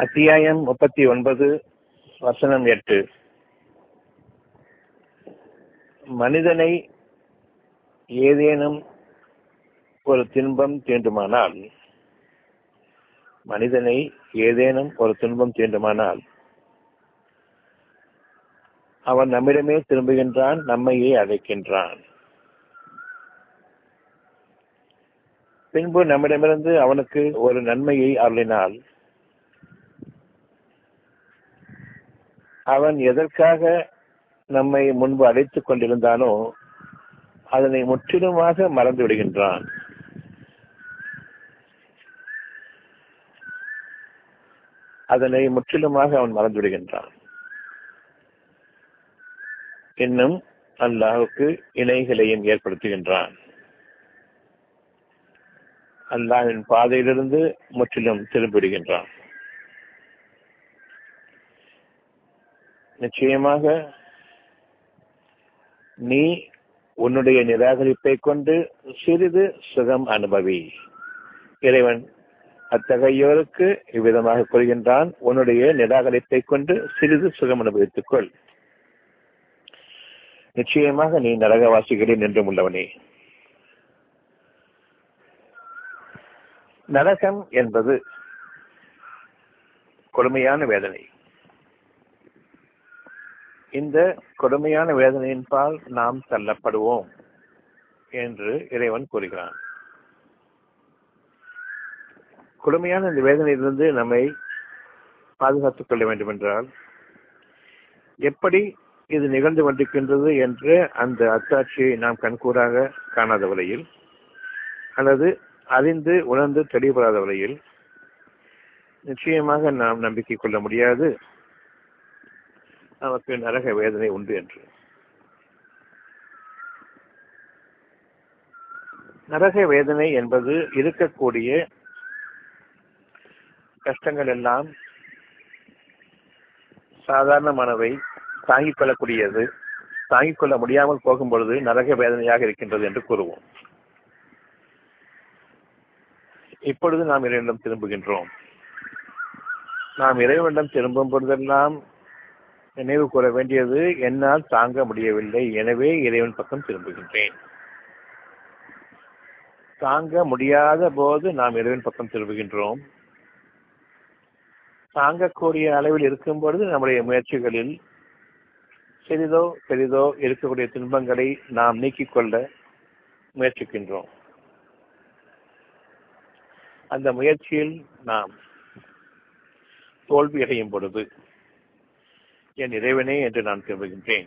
அத்தியாயம் முப்பத்தி ஒன்பது வசனம் எட்டு மனிதனை ஏதேனும் ஒரு துன்பம் தீண்டுமானால் மனிதனை ஏதேனும் ஒரு துன்பம் தீண்டுமானால் அவன் நம்மிடமே திரும்புகின்றான் நம்மையே அழைக்கின்றான் பின்பு நம்மிடமிருந்து அவனுக்கு ஒரு நன்மையை அருளினால் அவன் எதற்காக நம்மை முன்பு அழைத்துக் கொண்டிருந்தானோ அதனை முற்றிலுமாக மறந்து விடுகின்றான் அதனை முற்றிலுமாக அவன் மறந்து விடுகின்றான் இன்னும் அல்லாஹுக்கு இணைகளையும் ஏற்படுத்துகின்றான் அல்லாஹின் பாதையிலிருந்து முற்றிலும் திரும்பிவிடுகின்றான் நிச்சயமாக நீ உன்னுடைய நிராகரிப்பை கொண்டு சிறிது சுகம் அனுபவி இறைவன் அத்தகையோருக்கு இவ்விதமாக கூறுகின்றான் உன்னுடைய நிராகரிப்பை கொண்டு சிறிது சுகம் அனுபவித்துக் கொள் நிச்சயமாக நீ நரகவாசிகளில் நின்றும் உள்ளவனே நரகம் என்பது கொடுமையான வேதனை இந்த கொடுமையான வேதனையின் பால் நாம் தள்ளப்படுவோம் என்று இறைவன் கூறுகிறான் கொடுமையான இந்த வேதனையிலிருந்து நம்மை பாதுகாத்துக் கொள்ள வேண்டும் என்றால் எப்படி இது நிகழ்ந்து கொண்டிருக்கின்றது என்று அந்த அத்தாட்சியை நாம் கண்கூறாக காணாத வரையில் அல்லது அறிந்து உணர்ந்து தெளிவுபடாத வரையில் நிச்சயமாக நாம் நம்பிக்கை கொள்ள முடியாது நமக்கு நரக வேதனை உண்டு என்று நரக வேதனை என்பது இருக்கக்கூடிய கஷ்டங்கள் எல்லாம் சாதாரணமானவை தாங்கிக் கொள்ளக்கூடியது தாங்கிக் கொள்ள முடியாமல் போகும் பொழுது நரக வேதனையாக இருக்கின்றது என்று கூறுவோம் இப்பொழுது நாம் இறைவனிடம் திரும்புகின்றோம் நாம் இறைவனிடம் திரும்பும் பொழுதெல்லாம் நினைவு கூற வேண்டியது என்னால் தாங்க முடியவில்லை எனவே இறைவன் பக்கம் திரும்புகின்றேன் தாங்க முடியாத போது நாம் இறைவன் பக்கம் திரும்புகின்றோம் தாங்கக்கூடிய அளவில் இருக்கும் பொழுது நம்முடைய முயற்சிகளில் சிறிதோ பெரிதோ இருக்கக்கூடிய துன்பங்களை நாம் நீக்கிக் கொள்ள முயற்சிக்கின்றோம் அந்த முயற்சியில் நாம் தோல்வி அடையும் பொழுது என் இறைவனே என்று நான் திரும்புகின்றேன்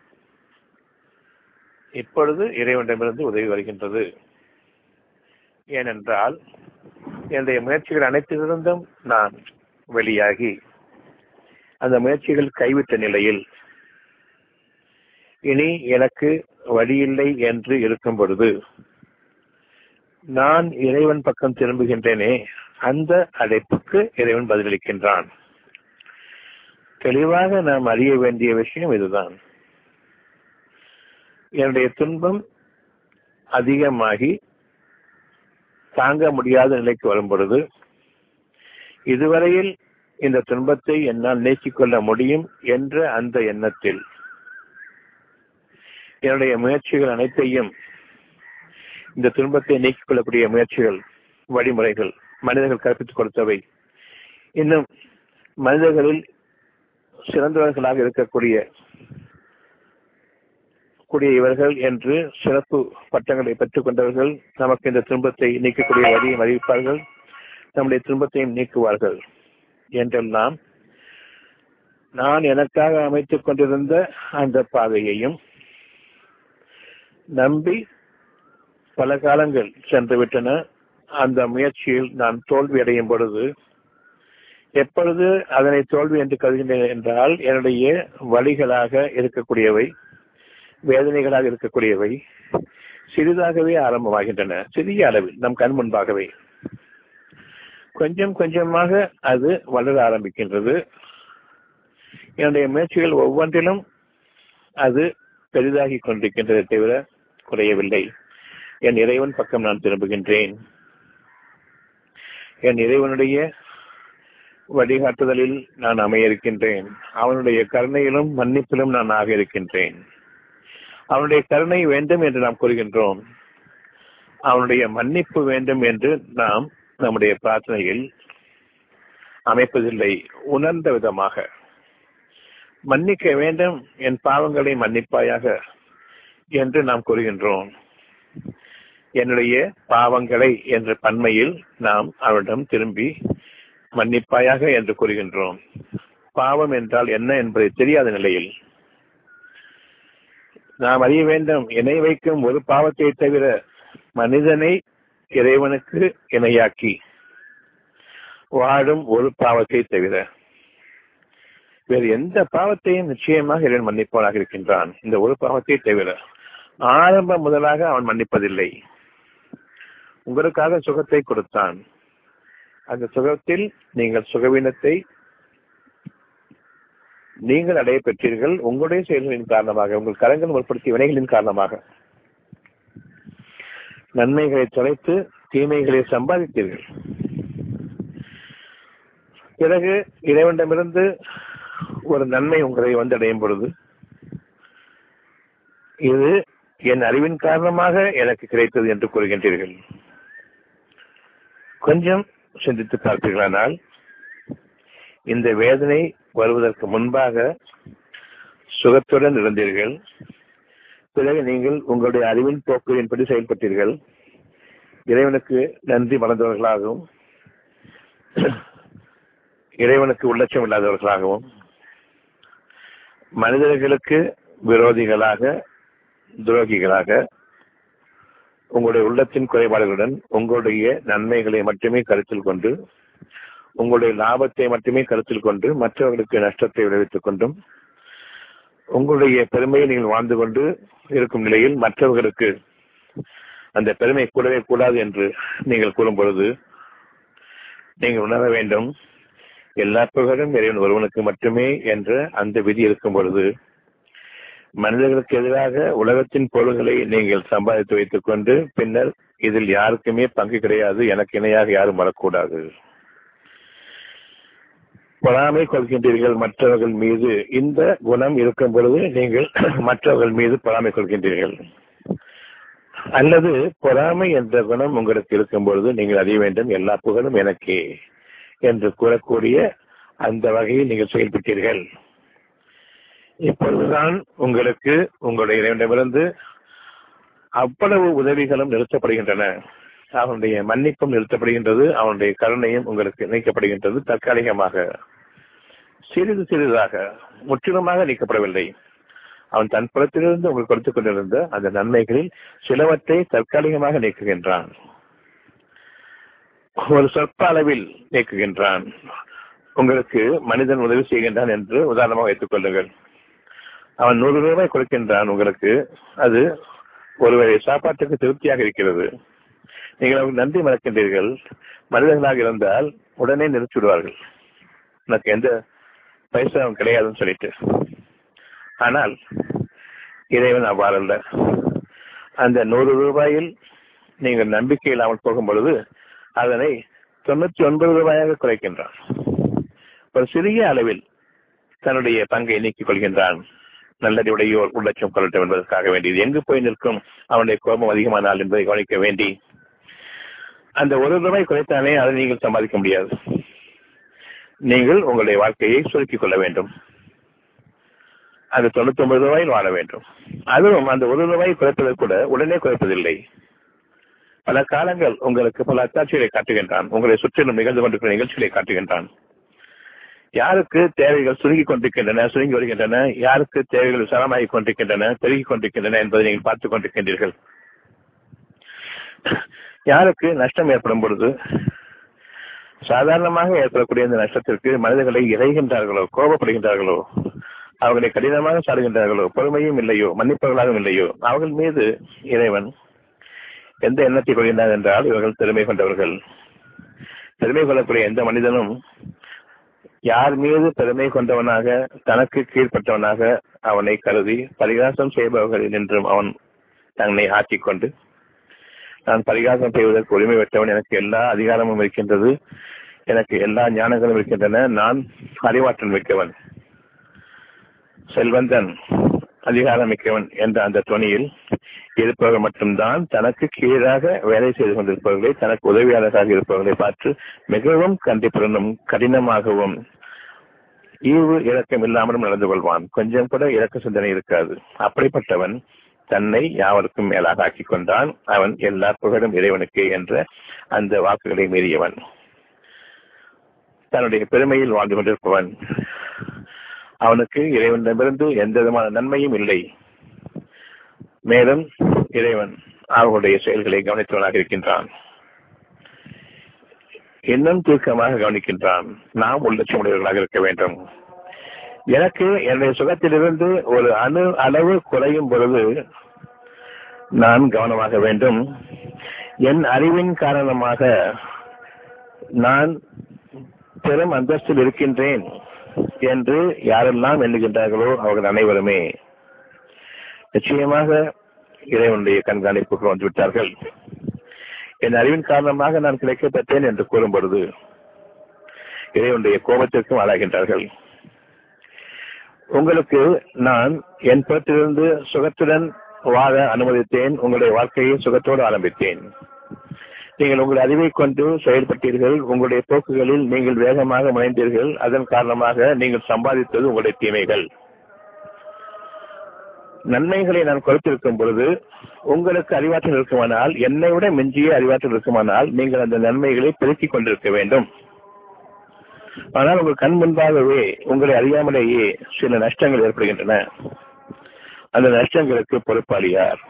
இப்பொழுது இறைவனிடமிருந்து உதவி வருகின்றது ஏனென்றால் என்னுடைய முயற்சிகள் அனைத்திலிருந்தும் நான் வெளியாகி அந்த முயற்சிகள் கைவிட்ட நிலையில் இனி எனக்கு வழியில்லை என்று இருக்கும் பொழுது நான் இறைவன் பக்கம் திரும்புகின்றேனே அந்த அழைப்புக்கு இறைவன் பதிலளிக்கின்றான் தெளிவாக நாம் அறிய வேண்டிய விஷயம் இதுதான் என்னுடைய துன்பம் அதிகமாகி தாங்க முடியாத நிலைக்கு வரும் பொழுது இதுவரையில் இந்த துன்பத்தை என்னால் நீக்கிக் கொள்ள முடியும் என்ற அந்த எண்ணத்தில் என்னுடைய முயற்சிகள் அனைத்தையும் இந்த துன்பத்தை நீக்கிக் கொள்ளக்கூடிய முயற்சிகள் வழிமுறைகள் மனிதர்கள் கற்பித்துக் கொடுத்தவை இன்னும் மனிதர்களில் சிறந்தவர்களாக இருக்கக்கூடிய கூடிய இவர்கள் என்று சிறப்பு பட்டங்களை பெற்றுக் கொண்டவர்கள் நமக்கு இந்த துன்பத்தை நீக்கக்கூடிய வழியும் அறிவிப்பார்கள் நம்முடைய துன்பத்தையும் நீக்குவார்கள் என்றெல்லாம் நான் எனக்காக அமைத்துக் கொண்டிருந்த அந்த பாதையையும் நம்பி பல காலங்கள் சென்று விட்டன அந்த முயற்சியில் நான் தோல்வி அடையும் பொழுது எப்பொழுது அதனை தோல்வி என்று கருதுகின்றேன் என்றால் என்னுடைய வழிகளாக இருக்கக்கூடியவை வேதனைகளாக இருக்கக்கூடியவை சிறிதாகவே ஆரம்பமாகின்றன சிறிய அளவில் நம் கண் முன்பாகவே கொஞ்சம் கொஞ்சமாக அது வளர ஆரம்பிக்கின்றது என்னுடைய முயற்சிகள் ஒவ்வொன்றிலும் அது பெரிதாகி கொண்டிருக்கின்றதை தவிர குறையவில்லை என் இறைவன் பக்கம் நான் திரும்புகின்றேன் என் இறைவனுடைய வழிகாட்டுதலில் நான் அமைய இருக்கின்றேன் அவனுடைய கருணையிலும் மன்னிப்பிலும் நான் ஆக இருக்கின்றேன் அவனுடைய கருணை வேண்டும் என்று நாம் கூறுகின்றோம் அவனுடைய மன்னிப்பு வேண்டும் என்று நாம் நம்முடைய பிரார்த்தனையில் அமைப்பதில்லை உணர்ந்த விதமாக மன்னிக்க வேண்டும் என் பாவங்களை மன்னிப்பாயாக என்று நாம் கூறுகின்றோம் என்னுடைய பாவங்களை என்ற பன்மையில் நாம் அவரிடம் திரும்பி மன்னிப்பாயாக என்று கூறுகின்றோம் பாவம் என்றால் என்ன என்பதை தெரியாத நிலையில் நாம் அறிய வேண்டும் இணை வைக்கும் ஒரு பாவத்தை தவிர மனிதனை இறைவனுக்கு இணையாக்கி வாழும் ஒரு பாவத்தை தவிர வேறு எந்த பாவத்தையும் நிச்சயமாக இறைவன் மன்னிப்பவனாக இருக்கின்றான் இந்த ஒரு பாவத்தை தவிர ஆரம்பம் முதலாக அவன் மன்னிப்பதில்லை உங்களுக்காக சுகத்தை கொடுத்தான் அந்த சுகத்தில் நீங்கள் சுகவீனத்தை நீங்கள் அடைய பெற்றீர்கள் உங்களுடைய செயல்களின் காரணமாக உங்கள் கரங்கள் முற்படுத்திய வினைகளின் காரணமாக நன்மைகளை தொலைத்து தீமைகளை சம்பாதித்தீர்கள் பிறகு இறைவனிடமிருந்து ஒரு நன்மை உங்களை வந்தடையும் பொழுது இது என் அறிவின் காரணமாக எனக்கு கிடைத்தது என்று கூறுகின்றீர்கள் கொஞ்சம் சிந்தித்து பார்ப்பீர்களானால் இந்த வேதனை வருவதற்கு முன்பாக சுகத்துடன் இருந்தீர்கள் பிறகு நீங்கள் உங்களுடைய அறிவின் போக்குகளின்படி செயல்பட்டீர்கள் இறைவனுக்கு நன்றி மறந்தவர்களாகவும் இறைவனுக்கு உள்ளட்சம் இல்லாதவர்களாகவும் மனிதர்களுக்கு விரோதிகளாக துரோகிகளாக உங்களுடைய உள்ளத்தின் குறைபாடுகளுடன் உங்களுடைய நன்மைகளை மட்டுமே கருத்தில் கொண்டு உங்களுடைய லாபத்தை மட்டுமே கருத்தில் கொண்டு மற்றவர்களுக்கு நஷ்டத்தை விளைவித்துக் கொண்டும் உங்களுடைய பெருமையை நீங்கள் வாழ்ந்து கொண்டு இருக்கும் நிலையில் மற்றவர்களுக்கு அந்த பெருமை கூடவே கூடாது என்று நீங்கள் கூறும் பொழுது நீங்கள் உணர வேண்டும் எல்லா புகழும் இறைவன் ஒருவனுக்கு மட்டுமே என்ற அந்த விதி இருக்கும் பொழுது மனிதர்களுக்கு எதிராக உலகத்தின் பொருள்களை நீங்கள் சம்பாதித்து வைத்துக் கொண்டு பின்னர் இதில் யாருக்குமே பங்கு கிடையாது எனக்கு இணையாக யாரும் வரக்கூடாது பொறாமை கொள்கின்றீர்கள் மற்றவர்கள் மீது இந்த குணம் இருக்கும் பொழுது நீங்கள் மற்றவர்கள் மீது பொறாமை கொள்கின்றீர்கள் அல்லது பொறாமை என்ற குணம் உங்களுக்கு இருக்கும் பொழுது நீங்கள் அறிய வேண்டும் எல்லா புகழும் எனக்கே என்று கூறக்கூடிய அந்த வகையில் நீங்கள் செயல்பட்டீர்கள் இப்பொழுதுதான் உங்களுக்கு உங்களுடைய இறைவனிடமிருந்து அவ்வளவு உதவிகளும் நிறுத்தப்படுகின்றன அவனுடைய மன்னிப்பும் நிறுத்தப்படுகின்றது அவனுடைய கருணையும் உங்களுக்கு நீக்கப்படுகின்றது தற்காலிகமாக சிறிது சிறிதாக முற்றிலுமாக நீக்கப்படவில்லை அவன் தன் புறத்திலிருந்து உங்களுக்கு கொடுத்துக் கொண்டிருந்த அந்த நன்மைகளில் சிலவற்றை தற்காலிகமாக நீக்குகின்றான் ஒரு சொற்ப அளவில் நீக்குகின்றான் உங்களுக்கு மனிதன் உதவி செய்கின்றான் என்று உதாரணமாக வைத்துக் கொள்ளுங்கள் அவன் நூறு ரூபாய் கொடுக்கின்றான் உங்களுக்கு அது ஒருவரை சாப்பாட்டுக்கு திருப்தியாக இருக்கிறது நீங்கள் அவருக்கு நன்றி மறக்கின்றீர்கள் மனிதர்களாக இருந்தால் உடனே நிறுத்தி விடுவார்கள் எனக்கு எந்த பைசாவும் கிடையாதுன்னு சொல்லிட்டு ஆனால் இறைவன் அவ்வாறல்ல அந்த நூறு ரூபாயில் நீங்கள் நம்பிக்கை இல்லாமல் போகும் பொழுது அதனை தொண்ணூத்தி ஒன்பது ரூபாயாக குறைக்கின்றான் ஒரு சிறிய அளவில் தன்னுடைய பங்கை நீக்கிக் கொள்கின்றான் நல்லடியுடையோர் உள்ளட்சம் கொள்ளட்டும் என்பதற்காக வேண்டியது எங்கு போய் நிற்கும் அவனுடைய கோபம் அதிகமானால் என்பதை கவனிக்க வேண்டி அந்த ஒரு ரூபாய் குறைத்தானே அதை நீங்கள் சம்பாதிக்க முடியாது நீங்கள் உங்களுடைய வாழ்க்கையை சுருக்கிக் கொள்ள வேண்டும் அந்த தொண்ணூத்தி ஒன்பது ரூபாயில் வாழ வேண்டும் அதுவும் அந்த ஒரு ரூபாய் குறைப்பதை கூட உடனே குறைப்பதில்லை பல காலங்கள் உங்களுக்கு பல அத்தாட்சிகளை காட்டுகின்றான் உங்களை சுற்றிலும் நிகழ்ந்து கொண்டிருக்கிற நிகழ்ச்சிகளை காட்டுகின்றான் யாருக்கு தேவைகள் சுருங்கிக் கொண்டிருக்கின்றன சுருங்கி வருகின்றன யாருக்கு தேவைகள் விசாலமாகிக் கொண்டிருக்கின்றன பெருகிக் கொண்டிருக்கின்றன என்பதை நீங்கள் பார்த்துக் கொண்டிருக்கின்றீர்கள் யாருக்கு நஷ்டம் ஏற்படும் பொழுது சாதாரணமாக ஏற்படக்கூடிய இந்த நஷ்டத்திற்கு மனிதர்களை இறைகின்றார்களோ கோபப்படுகின்றார்களோ அவர்களை கடினமாக சாடுகின்றார்களோ பொறுமையும் இல்லையோ மன்னிப்பவர்களாகவும் இல்லையோ அவர்கள் மீது இறைவன் எந்த எண்ணத்தை கொள்கின்றார் என்றால் இவர்கள் பெருமை கொண்டவர்கள் பெருமை கொள்ளக்கூடிய எந்த மனிதனும் யார் மீது பெருமை கொண்டவனாக தனக்கு கீழ்ப்பட்டவனாக அவனை கருதி பரிகாசம் செய்பவர்களில் நின்றும் அவன் தன்னை ஆக்கிக்கொண்டு நான் பரிகாசம் செய்வதற்கு உரிமை பெற்றவன் எனக்கு எல்லா அதிகாரமும் இருக்கின்றது எனக்கு எல்லா ஞானங்களும் இருக்கின்றன நான் அறிவாற்றல் மிக்கவன் செல்வந்தன் அதிகாரம் மிக்கவன் என்ற அந்த துணியில் இருப்பவர்கள் மட்டும்தான் தனக்கு கீழாக வேலை செய்து கொண்டிருப்பவர்களை தனக்கு உதவியாளராக இருப்பவர்களை பார்த்து மிகவும் கண்டிப்புடனும் கடினமாகவும் ஈவு இறக்கம் இல்லாமலும் நடந்து கொள்வான் கொஞ்சம் கூட இறக்க சிந்தனை இருக்காது அப்படிப்பட்டவன் தன்னை யாவருக்கும் மேலாக ஆக்கிக் கொண்டான் அவன் எல்லா புகழும் இறைவனுக்கே என்ற அந்த வாக்குகளை மீறியவன் தன்னுடைய பெருமையில் வாழ்ந்து கொண்டிருப்பவன் அவனுக்கு இறைவனிடமிருந்து எந்த விதமான நன்மையும் இல்லை மேலும் இறைவன் அவர்களுடைய செயல்களை கவனித்தவனாக இருக்கின்றான் இன்னும் தீர்க்கமாக கவனிக்கின்றான் நாம் உள்ளட்சமுடையவர்களாக இருக்க வேண்டும் எனக்கு என்னுடைய சுகத்திலிருந்து ஒரு அணு அளவு குறையும் பொழுது நான் கவனமாக வேண்டும் என் அறிவின் காரணமாக நான் பெரும் அந்தஸ்தில் இருக்கின்றேன் என்று யாரெல்லாம் எண்ணுகின்றார்களோ அவர்கள் அனைவருமே நிச்சயமாக இறைவனுடைய கண்காணிப்புக்கு வந்துவிட்டார்கள் என் அறிவின் காரணமாக நான் கிடைக்கப்பட்டேன் என்று கூறும் பொழுது இறைவனுடைய கோபத்திற்கும் ஆளாகின்றார்கள் உங்களுக்கு நான் என் புறத்திலிருந்து சுகத்துடன் வாழ அனுமதித்தேன் உங்களுடைய வாழ்க்கையை சுகத்தோடு ஆரம்பித்தேன் நீங்கள் உங்கள் அறிவை கொண்டு செயல்பட்டீர்கள் உங்களுடைய போக்குகளில் நீங்கள் வேகமாக முனைந்தீர்கள் அதன் காரணமாக நீங்கள் சம்பாதித்தது உங்களுடைய தீமைகள் நன்மைகளை நான் கொடுத்திருக்கும் பொழுது உங்களுக்கு அறிவாற்றல் இருக்குமானால் என்னை விட மிஞ்சிய அறிவாற்றல் இருக்குமானால் நீங்கள் அந்த நன்மைகளை பெருக்கிக் கொண்டிருக்க வேண்டும் ஆனால் உங்கள் கண் முன்பாகவே உங்களை அறியாமலேயே சில நஷ்டங்கள் ஏற்படுகின்றன அந்த நஷ்டங்களுக்கு பொறுப்பாளி யார்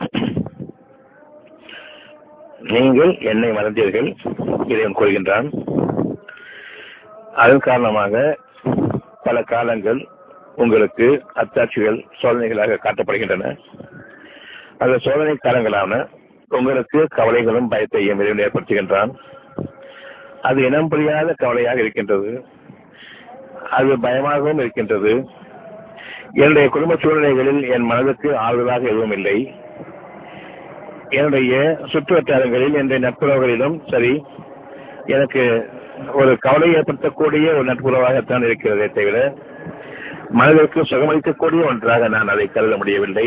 நீங்கள் என்னை மறந்தீர்கள் இறைவன் கூறுகின்றான் அதன் காரணமாக பல காலங்கள் உங்களுக்கு அத்தாட்சிகள் சோதனைகளாக காட்டப்படுகின்றன அந்த சோதனை காலங்களான உங்களுக்கு கவலைகளும் பயத்தையும் இறைவன் ஏற்படுத்துகின்றான் அது இனம் புரியாத கவலையாக இருக்கின்றது அது பயமாகவும் இருக்கின்றது என்னுடைய குடும்ப சூழ்நிலைகளில் என் மனதுக்கு ஆறுதலாக எதுவும் இல்லை என்னுடைய சுற்று வட்டாரங்களில் என்னுடைய நட்புறவுகளிலும் சரி எனக்கு ஒரு கவலை ஏற்படுத்தக்கூடிய ஒரு நட்புறவாகத்தான் இருக்கிறதே தவிர மனதிற்கு சுகமளிக்கக்கூடிய ஒன்றாக நான் அதை கருத முடியவில்லை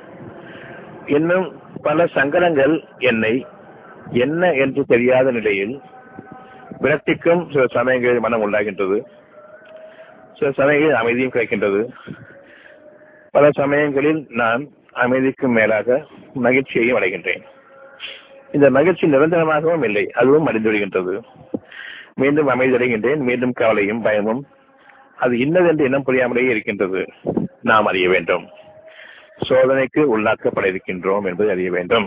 இன்னும் பல சங்கடங்கள் என்னை என்ன என்று தெரியாத நிலையில் விரக்திக்கும் சில சமயங்களில் மனம் உண்டாகின்றது சில சமயங்களில் அமைதியும் கிடைக்கின்றது பல சமயங்களில் நான் அமைதிக்கும் மேலாக மகிழ்ச்சியையும் அடைகின்றேன் இந்த மகிழ்ச்சி நிரந்தரமாகவும் இல்லை அதுவும் அடைந்துவிடுகின்றது மீண்டும் அமைதி அடைகின்றேன் மீண்டும் கவலையும் பயமும் அது இன்னதென்று இனம் புரியாமலேயே இருக்கின்றது நாம் அறிய வேண்டும் சோதனைக்கு உள்ளாக்கப்பட இருக்கின்றோம் என்பதை அறிய வேண்டும்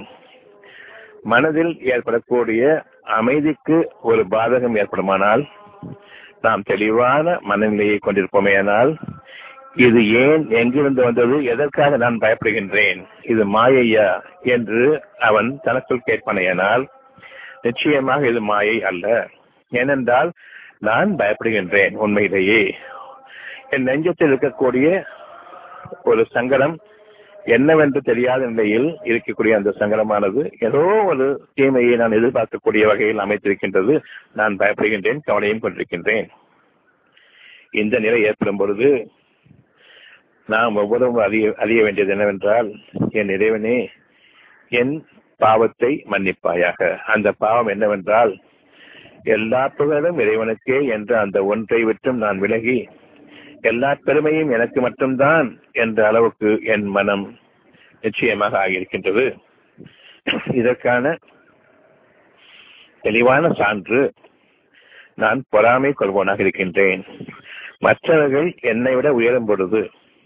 மனதில் ஏற்படக்கூடிய அமைதிக்கு ஒரு பாதகம் ஏற்படுமானால் நாம் தெளிவான மனநிலையை கொண்டிருப்போமேயானால் இது ஏன் எங்கிருந்து வந்தது எதற்காக நான் பயப்படுகின்றேன் இது மாயையா என்று அவன் தனக்குள் கேட்பானேயானால் நிச்சயமாக இது மாயை அல்ல ஏனென்றால் நான் பயப்படுகின்றேன் உண்மையிலேயே என் நெஞ்சத்தில் இருக்கக்கூடிய ஒரு சங்கடம் என்னவென்று தெரியாத நிலையில் இருக்கக்கூடிய அந்த சங்கடமானது ஏதோ ஒரு தீமையை நான் எதிர்பார்க்கக்கூடிய வகையில் அமைத்திருக்கின்றது நான் பயப்படுகின்றேன் கவலையும் கொண்டிருக்கின்றேன் இந்த நிலை ஏற்படும் பொழுது நாம் ஒவ்வொருவரும் அறிய அறிய வேண்டியது என்னவென்றால் என் இறைவனே என் பாவத்தை மன்னிப்பாயாக அந்த பாவம் என்னவென்றால் எல்லா புகழும் இறைவனுக்கே என்ற அந்த ஒன்றை விட்டும் நான் விலகி எல்லா பெருமையும் எனக்கு மட்டும்தான் என்ற அளவுக்கு என் மனம் நிச்சயமாக ஆகியிருக்கின்றது இதற்கான தெளிவான சான்று நான் பொறாமை கொள்வோனாக இருக்கின்றேன் மற்றவர்கள் என்னை விட உயரும் பொழுது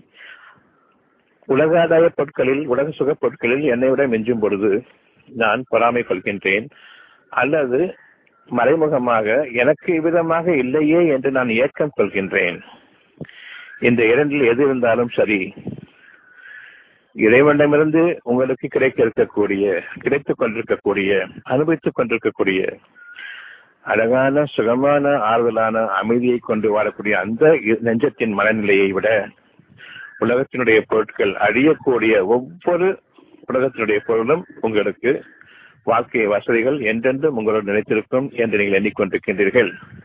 உலகாதாய பொருட்களில் உலக சுக பொருட்களில் என்னை விட மிஞ்சும் பொழுது நான் பொறாமை கொள்கின்றேன் அல்லது மறைமுகமாக எனக்கு இவ்விதமாக இல்லையே என்று நான் ஏக்கம் கொள்கின்றேன் இந்த இரண்டில் எது இருந்தாலும் சரி இறைவனிடமிருந்து உங்களுக்கு கிடைக்க இருக்கக்கூடிய கிடைத்துக் கொண்டிருக்கக்கூடிய அனுபவித்துக் கொண்டிருக்கக்கூடிய அழகான சுகமான ஆறுதலான அமைதியை கொண்டு வாழக்கூடிய அந்த நெஞ்சத்தின் மனநிலையை விட உலகத்தினுடைய பொருட்கள் அழியக்கூடிய ஒவ்வொரு உலகத்தினுடைய பொருளும் உங்களுக்கு வாழ்க்கை வசதிகள் என்றென்றும் உங்களோடு நினைத்திருக்கும் என்று நீங்கள் எண்ணிக்கொண்டிருக்கின்றீர்கள்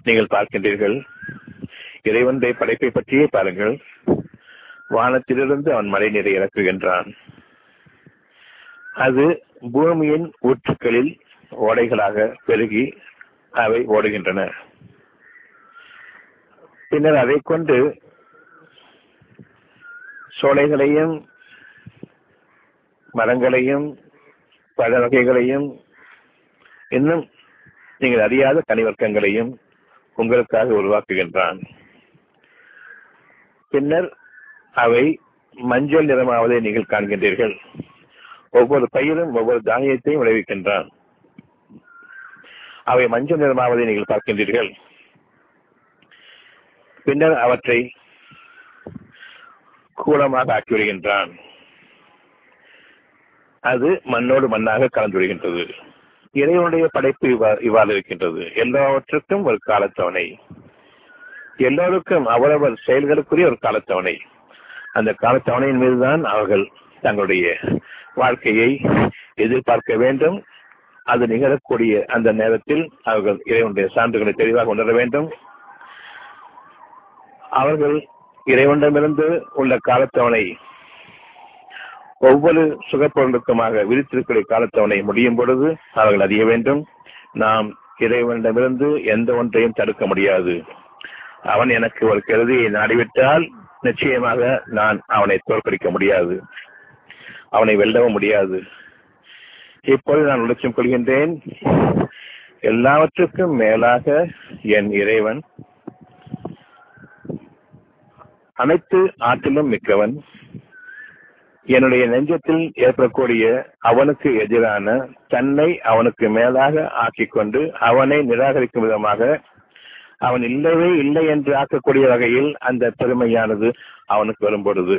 நீங்கள் பார்க்கின்றீர்கள் இறைவனுடைய படைப்பை பற்றியே பாருங்கள் வானத்திலிருந்து அவன் மழை நீரை இறக்குகின்றான் அது பூமியின் ஊற்றுக்களில் ஓடைகளாக பெருகி அவை ஓடுகின்றன பின்னர் அதை கொண்டு சோலைகளையும் மரங்களையும் பழ வகைகளையும் இன்னும் நீங்கள் அறியாத கனிவர்க்கங்களையும் உங்களுக்காக உருவாக்குகின்றான் பின்னர் அவை மஞ்சள் நிறமாவதை நீங்கள் காண்கின்றீர்கள் ஒவ்வொரு பயிரும் ஒவ்வொரு தானியத்தையும் விளைவிக்கின்றான் அவை மஞ்சள் நிறமாவதை நீங்கள் பார்க்கின்றீர்கள் பின்னர் அவற்றை கூலமாக ஆக்கி விடுகின்றான் அது மண்ணோடு மண்ணாக கலந்து விடுகின்றது இறைவனுடைய படைப்பு இவ்வாறு இருக்கின்றது எல்லாவற்றுக்கும் ஒரு காலத்தவணை எல்லோருக்கும் அவரவர் செயல்களுக்குரிய ஒரு காலத்தவணை அந்த காலத்தவணையின் மீதுதான் அவர்கள் தங்களுடைய வாழ்க்கையை எதிர்பார்க்க வேண்டும் அது நிகழக்கூடிய அந்த நேரத்தில் அவர்கள் இறைவனுடைய சான்றுகளை தெளிவாக உணர வேண்டும் அவர்கள் இறைவனிடமிருந்து உள்ள காலத்தவணை ஒவ்வொரு சுகப்பொருளுக்குமாக விரித்திருக்கிற காலத்தவணை முடியும் பொழுது அவர்கள் அறிய வேண்டும் நாம் இறைவனிடமிருந்து எந்த ஒன்றையும் தடுக்க முடியாது அவன் எனக்கு ஒரு கருதியை நாடிவிட்டால் நிச்சயமாக நான் அவனை தோற்கடிக்க முடியாது அவனை வெல்லவும் முடியாது இப்போது நான் உலட்சியம் கொள்கின்றேன் எல்லாவற்றுக்கும் மேலாக என் இறைவன் அனைத்து ஆற்றிலும் மிக்கவன் என்னுடைய நெஞ்சத்தில் ஏற்படக்கூடிய அவனுக்கு எதிரான தன்னை அவனுக்கு மேலாக ஆக்கிக் கொண்டு அவனை நிராகரிக்கும் விதமாக அவன் இல்லவே இல்லை என்று ஆக்கக்கூடிய வகையில் அந்த பெருமையானது அவனுக்கு வரும் பொழுது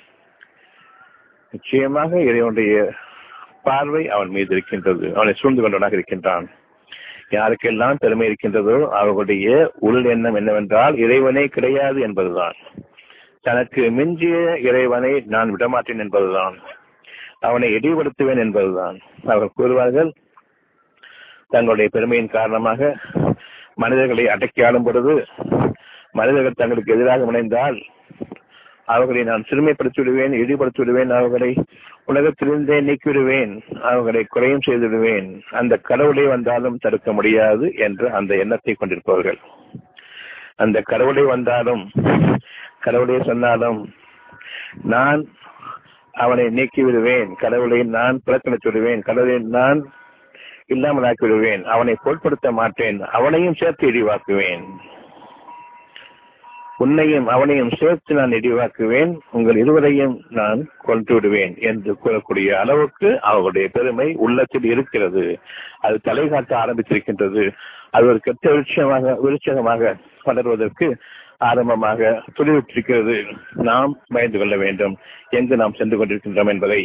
நிச்சயமாக இறைவனுடைய பார்வை அவன் மீது இருக்கின்றது அவனை சூழ்ந்து கொண்டவனாக இருக்கின்றான் யாருக்கெல்லாம் பெருமை இருக்கின்றதோ அவர்களுடைய உள் எண்ணம் என்னவென்றால் இறைவனே கிடையாது என்பதுதான் தனக்கு மிஞ்சிய இறைவனை நான் விடமாட்டேன் என்பதுதான் அவனை இழிவுபடுத்துவேன் என்பதுதான் அவர்கள் கூறுவார்கள் தங்களுடைய பெருமையின் காரணமாக மனிதர்களை அடக்கி ஆளும் பொழுது மனிதர்கள் தங்களுக்கு எதிராக முனைந்தால் அவர்களை நான் சிறுமைப்படுத்தி விடுவேன் இழிவுபடுத்தி விடுவேன் அவர்களை உலகத்திலிருந்தே நீக்கிவிடுவேன் அவர்களை குறையும் செய்து விடுவேன் அந்த கடவுளை வந்தாலும் தடுக்க முடியாது என்ற அந்த எண்ணத்தை கொண்டிருப்பவர்கள் அந்த கடவுளை வந்தாலும் கடவுளை சொன்னாலும் நான் அவனை நீக்கி விடுவேன் கடவுளை நான் புறக்கணித்து விடுவேன் கடவுளை நான் இல்லாமல் ஆக்கி விடுவேன் அவனை பொருட்படுத்த மாட்டேன் அவனையும் சேர்த்து இழிவாக்குவேன் உன்னையும் அவனையும் சேர்த்து நான் இழிவாக்குவேன் உங்கள் இருவரையும் நான் கொண்டு விடுவேன் என்று கூறக்கூடிய அளவுக்கு அவர்களுடைய பெருமை உள்ளத்தில் இருக்கிறது அது தலை காட்ட ஆரம்பித்திருக்கின்றது அது ஒரு கெட்ட விருட்சமாக விருட்சகமாக வளர்வதற்கு ஆரம்பமாக துளிவிட்டிருக்கிறது நாம் பயந்து கொள்ள வேண்டும் எங்கு நாம் சென்று கொண்டிருக்கின்றோம் என்பதை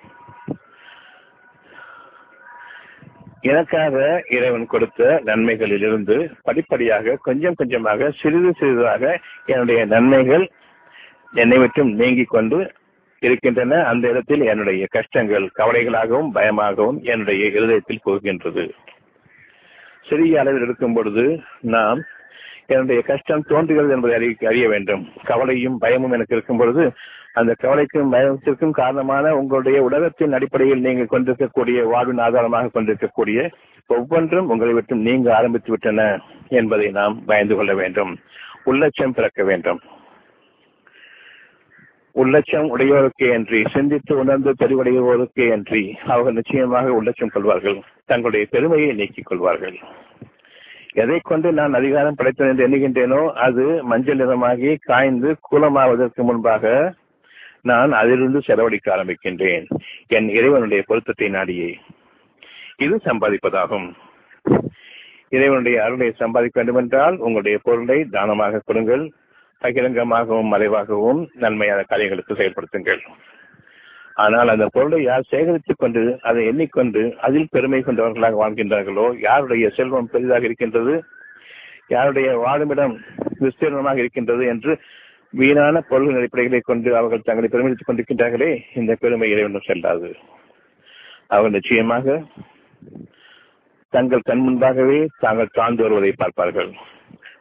எனக்காக இறைவன் கொடுத்த நன்மைகளில் இருந்து படிப்படியாக கொஞ்சம் கொஞ்சமாக சிறிது சிறிதாக என்னுடைய நன்மைகள் என்னை விட்டும் நீங்கிக் கொண்டு இருக்கின்றன அந்த இடத்தில் என்னுடைய கஷ்டங்கள் கவலைகளாகவும் பயமாகவும் என்னுடைய இருதயத்தில் போகின்றது சிறிய அளவில் இருக்கும் பொழுது நாம் என்னுடைய கஷ்டம் தோன்றுகிறது என்பதை அறிய அறிய வேண்டும் கவலையும் பயமும் எனக்கு இருக்கும் பொழுது அந்த கவலைக்கும் பயத்திற்கும் காரணமான உங்களுடைய உலகத்தின் அடிப்படையில் நீங்கள் கொண்டிருக்கக்கூடிய வாழ்வின் ஆதாரமாக கொண்டிருக்கக்கூடிய ஒவ்வொன்றும் உங்களை விட்டு நீங்க ஆரம்பித்து விட்டன என்பதை நாம் பயந்து கொள்ள வேண்டும் உள்ளட்சம் பிறக்க வேண்டும் உள்ளட்சம் உடையோருக்கே அன்றி சிந்தித்து உணர்ந்து தெளிவடைவோருக்கே அன்றி அவர்கள் நிச்சயமாக உள்ளட்சம் கொள்வார்கள் தங்களுடைய பெருமையை நீக்கிக் கொள்வார்கள் எதை கொண்டு நான் அதிகாரம் படைத்தேன் என்று எண்ணுகின்றேனோ அது மஞ்சள் நிறமாகி காய்ந்து கூலமாவதற்கு முன்பாக நான் அதிலிருந்து செலவழிக்க ஆரம்பிக்கின்றேன் என் இறைவனுடைய பொருத்தத்தை நாடியே இது சம்பாதிப்பதாகும் இறைவனுடைய அருளை சம்பாதிக்க வேண்டுமென்றால் உங்களுடைய பொருளை தானமாக கொடுங்கள் பகிரங்கமாகவும் மறைவாகவும் நன்மையான காரியங்களுக்கு செயல்படுத்துங்கள் ஆனால் அந்த பொருளை யார் சேகரித்துக் கொண்டு அதை எண்ணிக்கொண்டு அதில் பெருமை கொண்டவர்களாக வாழ்கின்றார்களோ யாருடைய செல்வம் பெரிதாக இருக்கின்றது யாருடைய வாழுமிடம் விஸ்தீர்ணமாக இருக்கின்றது என்று வீணான பொருள் அடிப்படைகளை கொண்டு அவர்கள் தங்களை பெருமித்துக் கொண்டிருக்கின்றார்களே இந்த பெருமை இறைவனும் செல்லாது அவர்கள் நிச்சயமாக தங்கள் கண் முன்பாகவே தாங்கள் தாழ்ந்து வருவதை பார்ப்பார்கள்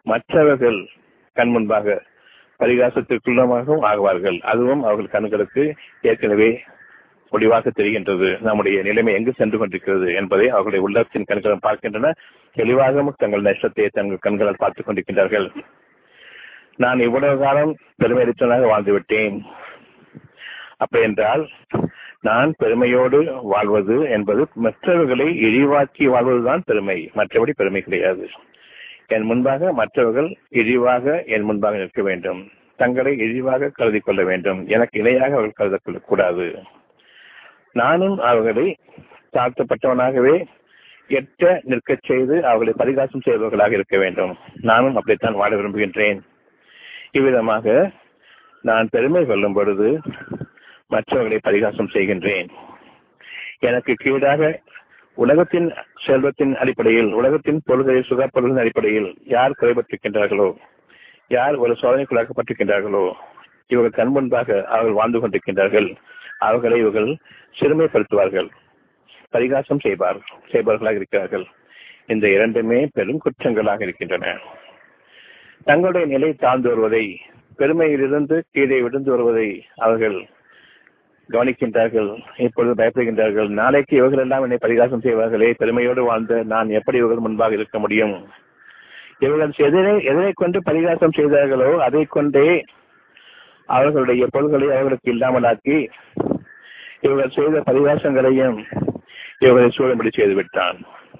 மற்றவர்கள் கண் முன்பாக பரிகாசத்திற்குள்ளமாகவும் ஆகுவார்கள் அதுவும் அவர்கள் கண்களுக்கு ஏற்கனவே முடிவாக தெரிகின்றது நம்முடைய நிலைமை எங்கு சென்று கொண்டிருக்கிறது என்பதை அவர்களுடைய உள்ளத்தின் கண்களும் பார்க்கின்றன தெளிவாகவும் தங்கள் நஷ்டத்தை தங்கள் கண்களால் பார்த்துக் கொண்டிருக்கின்றார்கள் நான் இவ்வளவு காலம் பெருமையளித்தவனாக வாழ்ந்துவிட்டேன் அப்ப என்றால் நான் பெருமையோடு வாழ்வது என்பது மற்றவர்களை இழிவாக்கி வாழ்வதுதான் பெருமை மற்றபடி பெருமை கிடையாது என் முன்பாக மற்றவர்கள் இழிவாக என் முன்பாக நிற்க வேண்டும் தங்களை இழிவாக கருதி கொள்ள வேண்டும் எனக்கு இணையாக அவர்கள் கருத கொள்ளக்கூடாது நானும் அவர்களை தாழ்த்தப்பட்டவனாகவே எட்ட நிற்கச் செய்து அவர்களை பரிகாசம் செய்பவர்களாக இருக்க வேண்டும் நானும் அப்படித்தான் வாழ விரும்புகின்றேன் இவ்விதமாக நான் பெருமை கொள்ளும் பொழுது மற்றவர்களை பரிகாசம் செய்கின்றேன் எனக்கு கீழாக உலகத்தின் செல்வத்தின் அடிப்படையில் உலகத்தின் பொருள்களை சுகப்பொருளின் அடிப்படையில் யார் குறைபட்டிருக்கின்றார்களோ யார் ஒரு சோதனைக்குள்ளாக்கப்பட்டிருக்கின்றார்களோ இவர்கள் கண் முன்பாக அவர்கள் வாழ்ந்து கொண்டிருக்கின்றார்கள் அவர்களை இவர்கள் சிறுமைப்படுத்துவார்கள் பரிகாசம் செய்வார் செய்பவர்களாக இருக்கிறார்கள் இந்த இரண்டுமே பெரும் குற்றங்களாக இருக்கின்றன தங்களுடைய நிலை தாழ்ந்து வருவதை பெருமையிலிருந்து கீழே விழுந்து வருவதை அவர்கள் கவனிக்கின்றார்கள் இப்பொழுது பயப்படுகின்றார்கள் நாளைக்கு இவர்கள் எல்லாம் என்னை பரிகாசம் செய்வார்களே பெருமையோடு வாழ்ந்த நான் எப்படி இவர்கள் முன்பாக இருக்க முடியும் இவர்கள் எதனை எதனை கொண்டு பரிகாசம் செய்தார்களோ அதை கொண்டே அவர்களுடைய பொருள்களை அவர்களுக்கு இல்லாமலாக்கி இவர்கள் செய்த பரிகாசங்களையும் இவர்களை சூழம்படி செய்து விட்டான்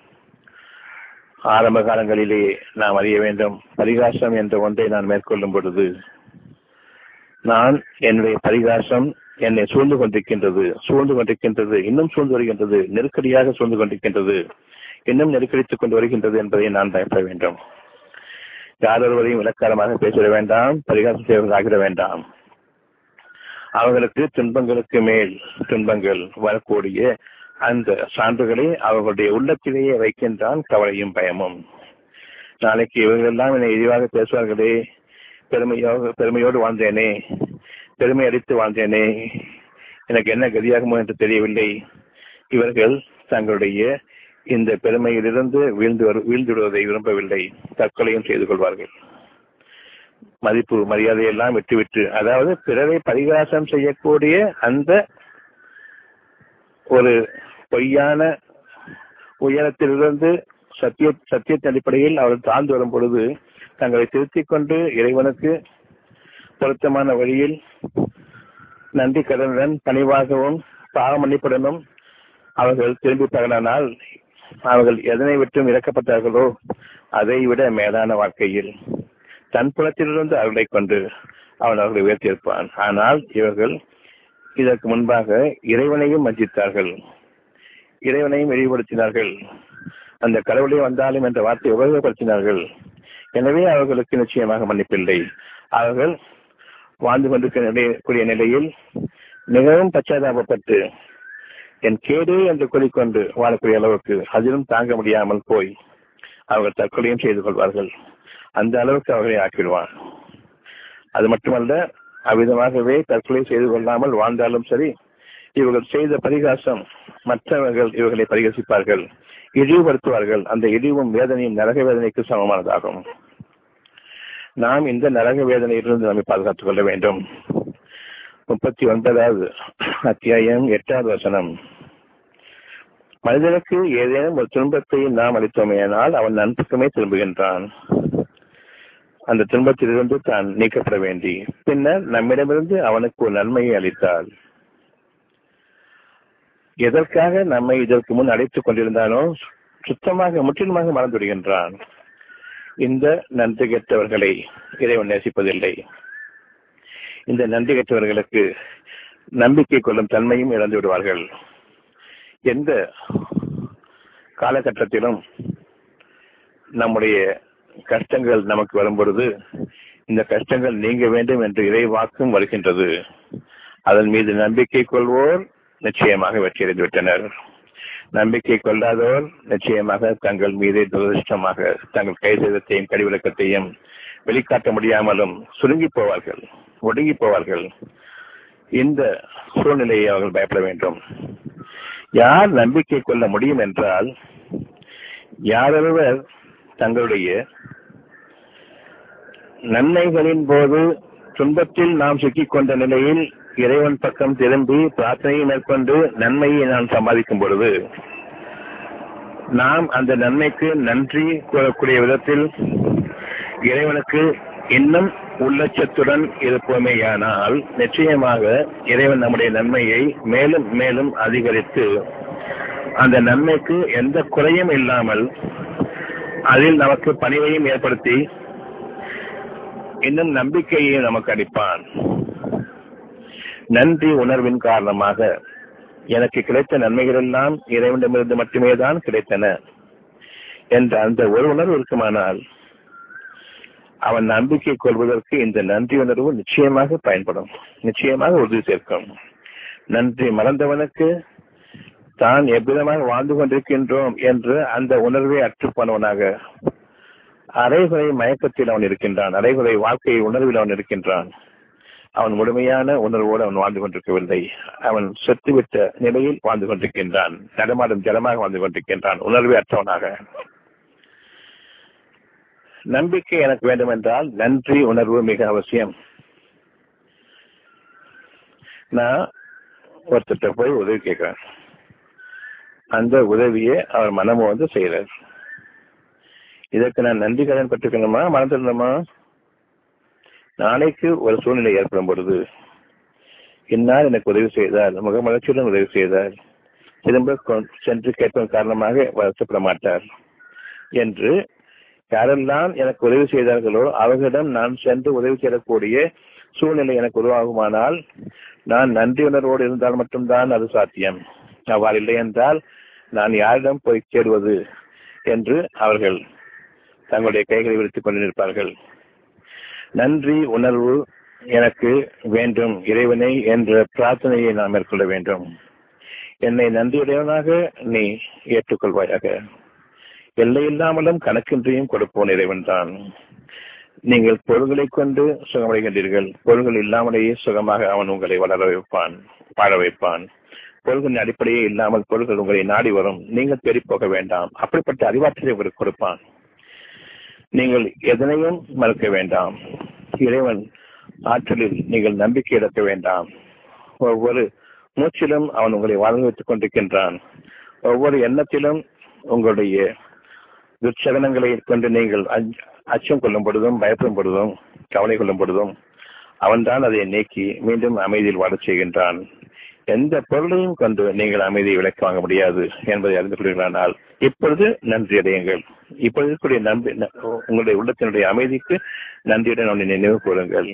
ஆரம்ப காலங்களிலே நாம் அறிய வேண்டும் பரிகாசம் என்ற ஒன்றை நான் மேற்கொள்ளும் பொழுது நான் என்னுடைய பரிகாசம் என்னை சூழ்ந்து கொண்டிருக்கின்றது சூழ்ந்து கொண்டிருக்கின்றது இன்னும் சூழ்ந்து வருகின்றது நெருக்கடியாக சூழ்ந்து கொண்டிருக்கின்றது இன்னும் நெருக்கடித்துக் கொண்டு வருகின்றது என்பதை நான் பயப்பட வேண்டும் யார் ஒருவரையும் இலக்காரமாக பேசிட வேண்டாம் பரிகாசம் செய்வதாகிட வேண்டாம் அவர்களுக்கு துன்பங்களுக்கு மேல் துன்பங்கள் வரக்கூடிய அந்த சான்றுகளை அவர்களுடைய உள்ளத்திலேயே வைக்கின்றான் கவலையும் பயமும் நாளைக்கு இவர்கள் எல்லாம் என்னை இழிவாக பேசுவார்களே பெருமையாக பெருமையோடு வாழ்ந்தேனே பெருமை அடித்து வாழ்ந்தேனே எனக்கு என்ன கதியாகுமோ என்று தெரியவில்லை இவர்கள் தங்களுடைய இந்த பெருமையிலிருந்து வீழ்ந்து வரு வீழ்ந்து விடுவதை விரும்பவில்லை தற்கொலையும் செய்து கொள்வார்கள் மதிப்பு மரியாதையெல்லாம் விட்டுவிட்டு அதாவது பிறரை பரிகாசம் செய்யக்கூடிய அந்த ஒரு பொய்யான உயரத்திலிருந்து சத்திய சத்தியத்தின் அடிப்படையில் அவர்கள் தாழ்ந்து வரும் பொழுது தங்களை திருத்திக் கொண்டு இறைவனுக்கு பொருத்தமான வழியில் நன்றி கடனுடன் பணிவாகவும் பாவ மன்னிப்புடனும் அவர்கள் திரும்பி பகலானால் அவர்கள் எதனை விட்டும் இறக்கப்பட்டார்களோ அதை விட மேலான வாழ்க்கையில் தன் புலத்திலிருந்து அவர்களை கொண்டு அவன் அவர்களை உயர்த்தியிருப்பான் ஆனால் இவர்கள் இதற்கு முன்பாக இறைவனையும் வஞ்சித்தார்கள் இறைவனையும் இழிவுபடுத்தினார்கள் அந்த கடவுளே வந்தாலும் என்ற வார்த்தையை உபயோகப்படுத்தினார்கள் எனவே அவர்களுக்கு நிச்சயமாக மன்னிப்பில்லை அவர்கள் வாழ்ந்து கொண்டிருக்கக்கூடிய நிலையில் மிகவும் பச்சாதாபப்பட்டு என் கேடு என்று கூறிக்கொண்டு வாழக்கூடிய அளவுக்கு அதிலும் தாங்க முடியாமல் போய் அவர்கள் தற்கொலையும் செய்து கொள்வார்கள் அந்த அளவுக்கு அவர்களை ஆக்கிடுவான் அது மட்டுமல்ல அவ்விதமாகவே தற்கொலை செய்து கொள்ளாமல் வாழ்ந்தாலும் சரி இவர்கள் செய்த பரிகாசம் மற்றவர்கள் இவர்களை பரிகசிப்பார்கள் இழிவுபடுத்துவார்கள் அந்த இழிவும் வேதனையும் நரக வேதனைக்கு சமமானதாகும் நாம் இந்த நரக வேதனையிலிருந்து நம்மை பாதுகாத்துக் கொள்ள வேண்டும் முப்பத்தி ஒன்பதாவது அத்தியாயம் எட்டாவது வசனம் மனிதனுக்கு ஏதேனும் ஒரு துன்பத்தை நாம் அளித்தோமேயானால் அவன் நன்பக்கமே திரும்புகின்றான் அந்த துன்பத்திலிருந்து தான் நீக்கப்பட வேண்டி பின்னர் நம்மிடமிருந்து அவனுக்கு ஒரு நன்மையை அளித்தால் எதற்காக நம்மை இதற்கு முன் அழைத்துக் கொண்டிருந்தானோ சுத்தமாக முற்றிலுமாக மறந்துவிடுகின்றான் இந்த நன்றி கெட்டவர்களை இறைவன் நேசிப்பதில்லை இந்த நன்றி கெட்டவர்களுக்கு நம்பிக்கை கொள்ளும் தன்மையும் இழந்து விடுவார்கள் எந்த காலகட்டத்திலும் நம்முடைய கஷ்டங்கள் நமக்கு வரும் பொழுது இந்த கஷ்டங்கள் நீங்க வேண்டும் என்று இறைவாக்கும் வருகின்றது அதன் மீது நம்பிக்கை கொள்வோர் நிச்சயமாக வெற்றியடைந்து விட்டனர் நம்பிக்கை கொள்ளாதோர் நிச்சயமாக தங்கள் மீதே துரதிருஷ்டமாக தங்கள் கை செய்தத்தையும் கடிவிலக்கத்தையும் வெளிக்காட்ட முடியாமலும் சுருங்கி போவார்கள் ஒடுங்கி போவார்கள் இந்த சூழ்நிலையை அவர்கள் பயப்பட வேண்டும் யார் நம்பிக்கை கொள்ள முடியும் என்றால் யாரொருவர் தங்களுடைய நன்மைகளின் போது துன்பத்தில் நாம் சிக்கிக் கொண்ட நிலையில் இறைவன் பக்கம் திரும்பி பிரார்த்தனையை மேற்கொண்டு நன்மையை நாம் சம்பாதிக்கும் பொழுது நாம் அந்த நன்மைக்கு நன்றி கூறக்கூடிய விதத்தில் இறைவனுக்கு இன்னும் உள்ளச்சத்துடன் இருப்போமேயானால் நிச்சயமாக இறைவன் நம்முடைய நன்மையை மேலும் மேலும் அதிகரித்து அந்த நன்மைக்கு எந்த குறையும் இல்லாமல் அதில் நமக்கு பணிவையும் ஏற்படுத்தி இன்னும் நம்பிக்கையை நமக்கு அளிப்பான் நன்றி உணர்வின் காரணமாக எனக்கு கிடைத்த நன்மைகள் எல்லாம் இறைவனிடமிருந்து மட்டுமே தான் கிடைத்தன என்ற அந்த ஒரு உணர்வு இருக்குமானால் அவன் நம்பிக்கை கொள்வதற்கு இந்த நன்றி உணர்வு நிச்சயமாக பயன்படும் நிச்சயமாக உறுதி சேர்க்கும் நன்றி மறந்தவனுக்கு தான் எவ்விதமாக வாழ்ந்து கொண்டிருக்கின்றோம் என்று அந்த உணர்வை அற்றுப்போனவனாக அரைகுறை மயக்கத்தில் அவன் இருக்கின்றான் அரைகுறை வாழ்க்கையை உணர்வில் அவன் இருக்கின்றான் அவன் முழுமையான உணர்வோடு அவன் வாழ்ந்து கொண்டிருக்கவில்லை அவன் செத்துவிட்ட நிலையில் வாழ்ந்து கொண்டிருக்கின்றான் நடமாடும் ஜலமாக வாழ்ந்து கொண்டிருக்கின்றான் உணர்வை அற்றவனாக நம்பிக்கை எனக்கு வேண்டும் என்றால் நன்றி உணர்வு மிக அவசியம் நான் ஒருத்தட்ட போய் உதவி கேட்கிறேன் அந்த உதவியை அவர் மனமும் வந்து செய்யறார் இதற்கு நான் நன்றி கடன் பட்டிருக்கணுமா மறந்துடணுமா நாளைக்கு ஒரு சூழ்நிலை ஏற்படும் பொழுது இன்னால் எனக்கு உதவி செய்தார் முகமலர்ச்சியுடன் உதவி செய்தார் திரும்ப சென்று கேட்பதன் காரணமாக வருத்தப்பட மாட்டார் என்று யாரெல்லாம் எனக்கு உதவி செய்தார்களோ அவர்களிடம் நான் சென்று உதவி செய்யக்கூடிய சூழ்நிலை எனக்கு உருவாகுமானால் நான் நன்றி உணர்வோடு இருந்தால் மட்டும்தான் அது சாத்தியம் அவ்வாறு இல்லை என்றால் நான் யாரிடம் போய் சேருவது என்று அவர்கள் தங்களுடைய கைகளை விரித்துக் கொண்டு நிற்பார்கள் நன்றி உணர்வு எனக்கு வேண்டும் இறைவனை என்ற பிரார்த்தனையை நாம் மேற்கொள்ள வேண்டும் என்னை நன்றியுடையவனாக நீ ஏற்றுக்கொள்வாயாக எல்லை இல்லாமலும் கணக்கின்றியும் கொடுப்போன் இறைவன் தான் நீங்கள் பொருள்களை கொண்டு சுகமடைகின்றீர்கள் பொருள்கள் இல்லாமலேயே சுகமாக அவன் உங்களை வளர வைப்பான் வாழ வைப்பான் பொருள்களின் அடிப்படையே இல்லாமல் பொருள்கள் உங்களை நாடி வரும் நீங்கள் தேடி போக வேண்டாம் அப்படிப்பட்ட அறிவாற்றலை உங்களுக்கு கொடுப்பான் நீங்கள் எதனையும் மறுக்க வேண்டாம் இறைவன் ஆற்றலில் நீங்கள் நம்பிக்கை இழக்க வேண்டாம் ஒவ்வொரு மூச்சிலும் அவன் உங்களை வாழ வைத்துக் கொண்டிருக்கின்றான் ஒவ்வொரு எண்ணத்திலும் உங்களுடைய துச்சகனங்களை கொண்டு நீங்கள் அச்சம் கொள்ளும் பொழுதும் பயப்படும் பொழுதும் கவலை கொள்ளும் பொழுதும் அவன்தான் அதை நீக்கி மீண்டும் அமைதியில் வாழச் செய்கின்றான் எந்த பொருளையும் கொண்டு நீங்கள் அமைதியை விளக்க வாங்க முடியாது என்பதை அறிந்து கொள்கிறானால் இப்பொழுது நன்றி அடையுங்கள் இப்பொழுது இருக்கக்கூடிய நம்பி உங்களுடைய உள்ளத்தினுடைய அமைதிக்கு நன்றியுடன் அவனை நினைவு கூறுங்கள்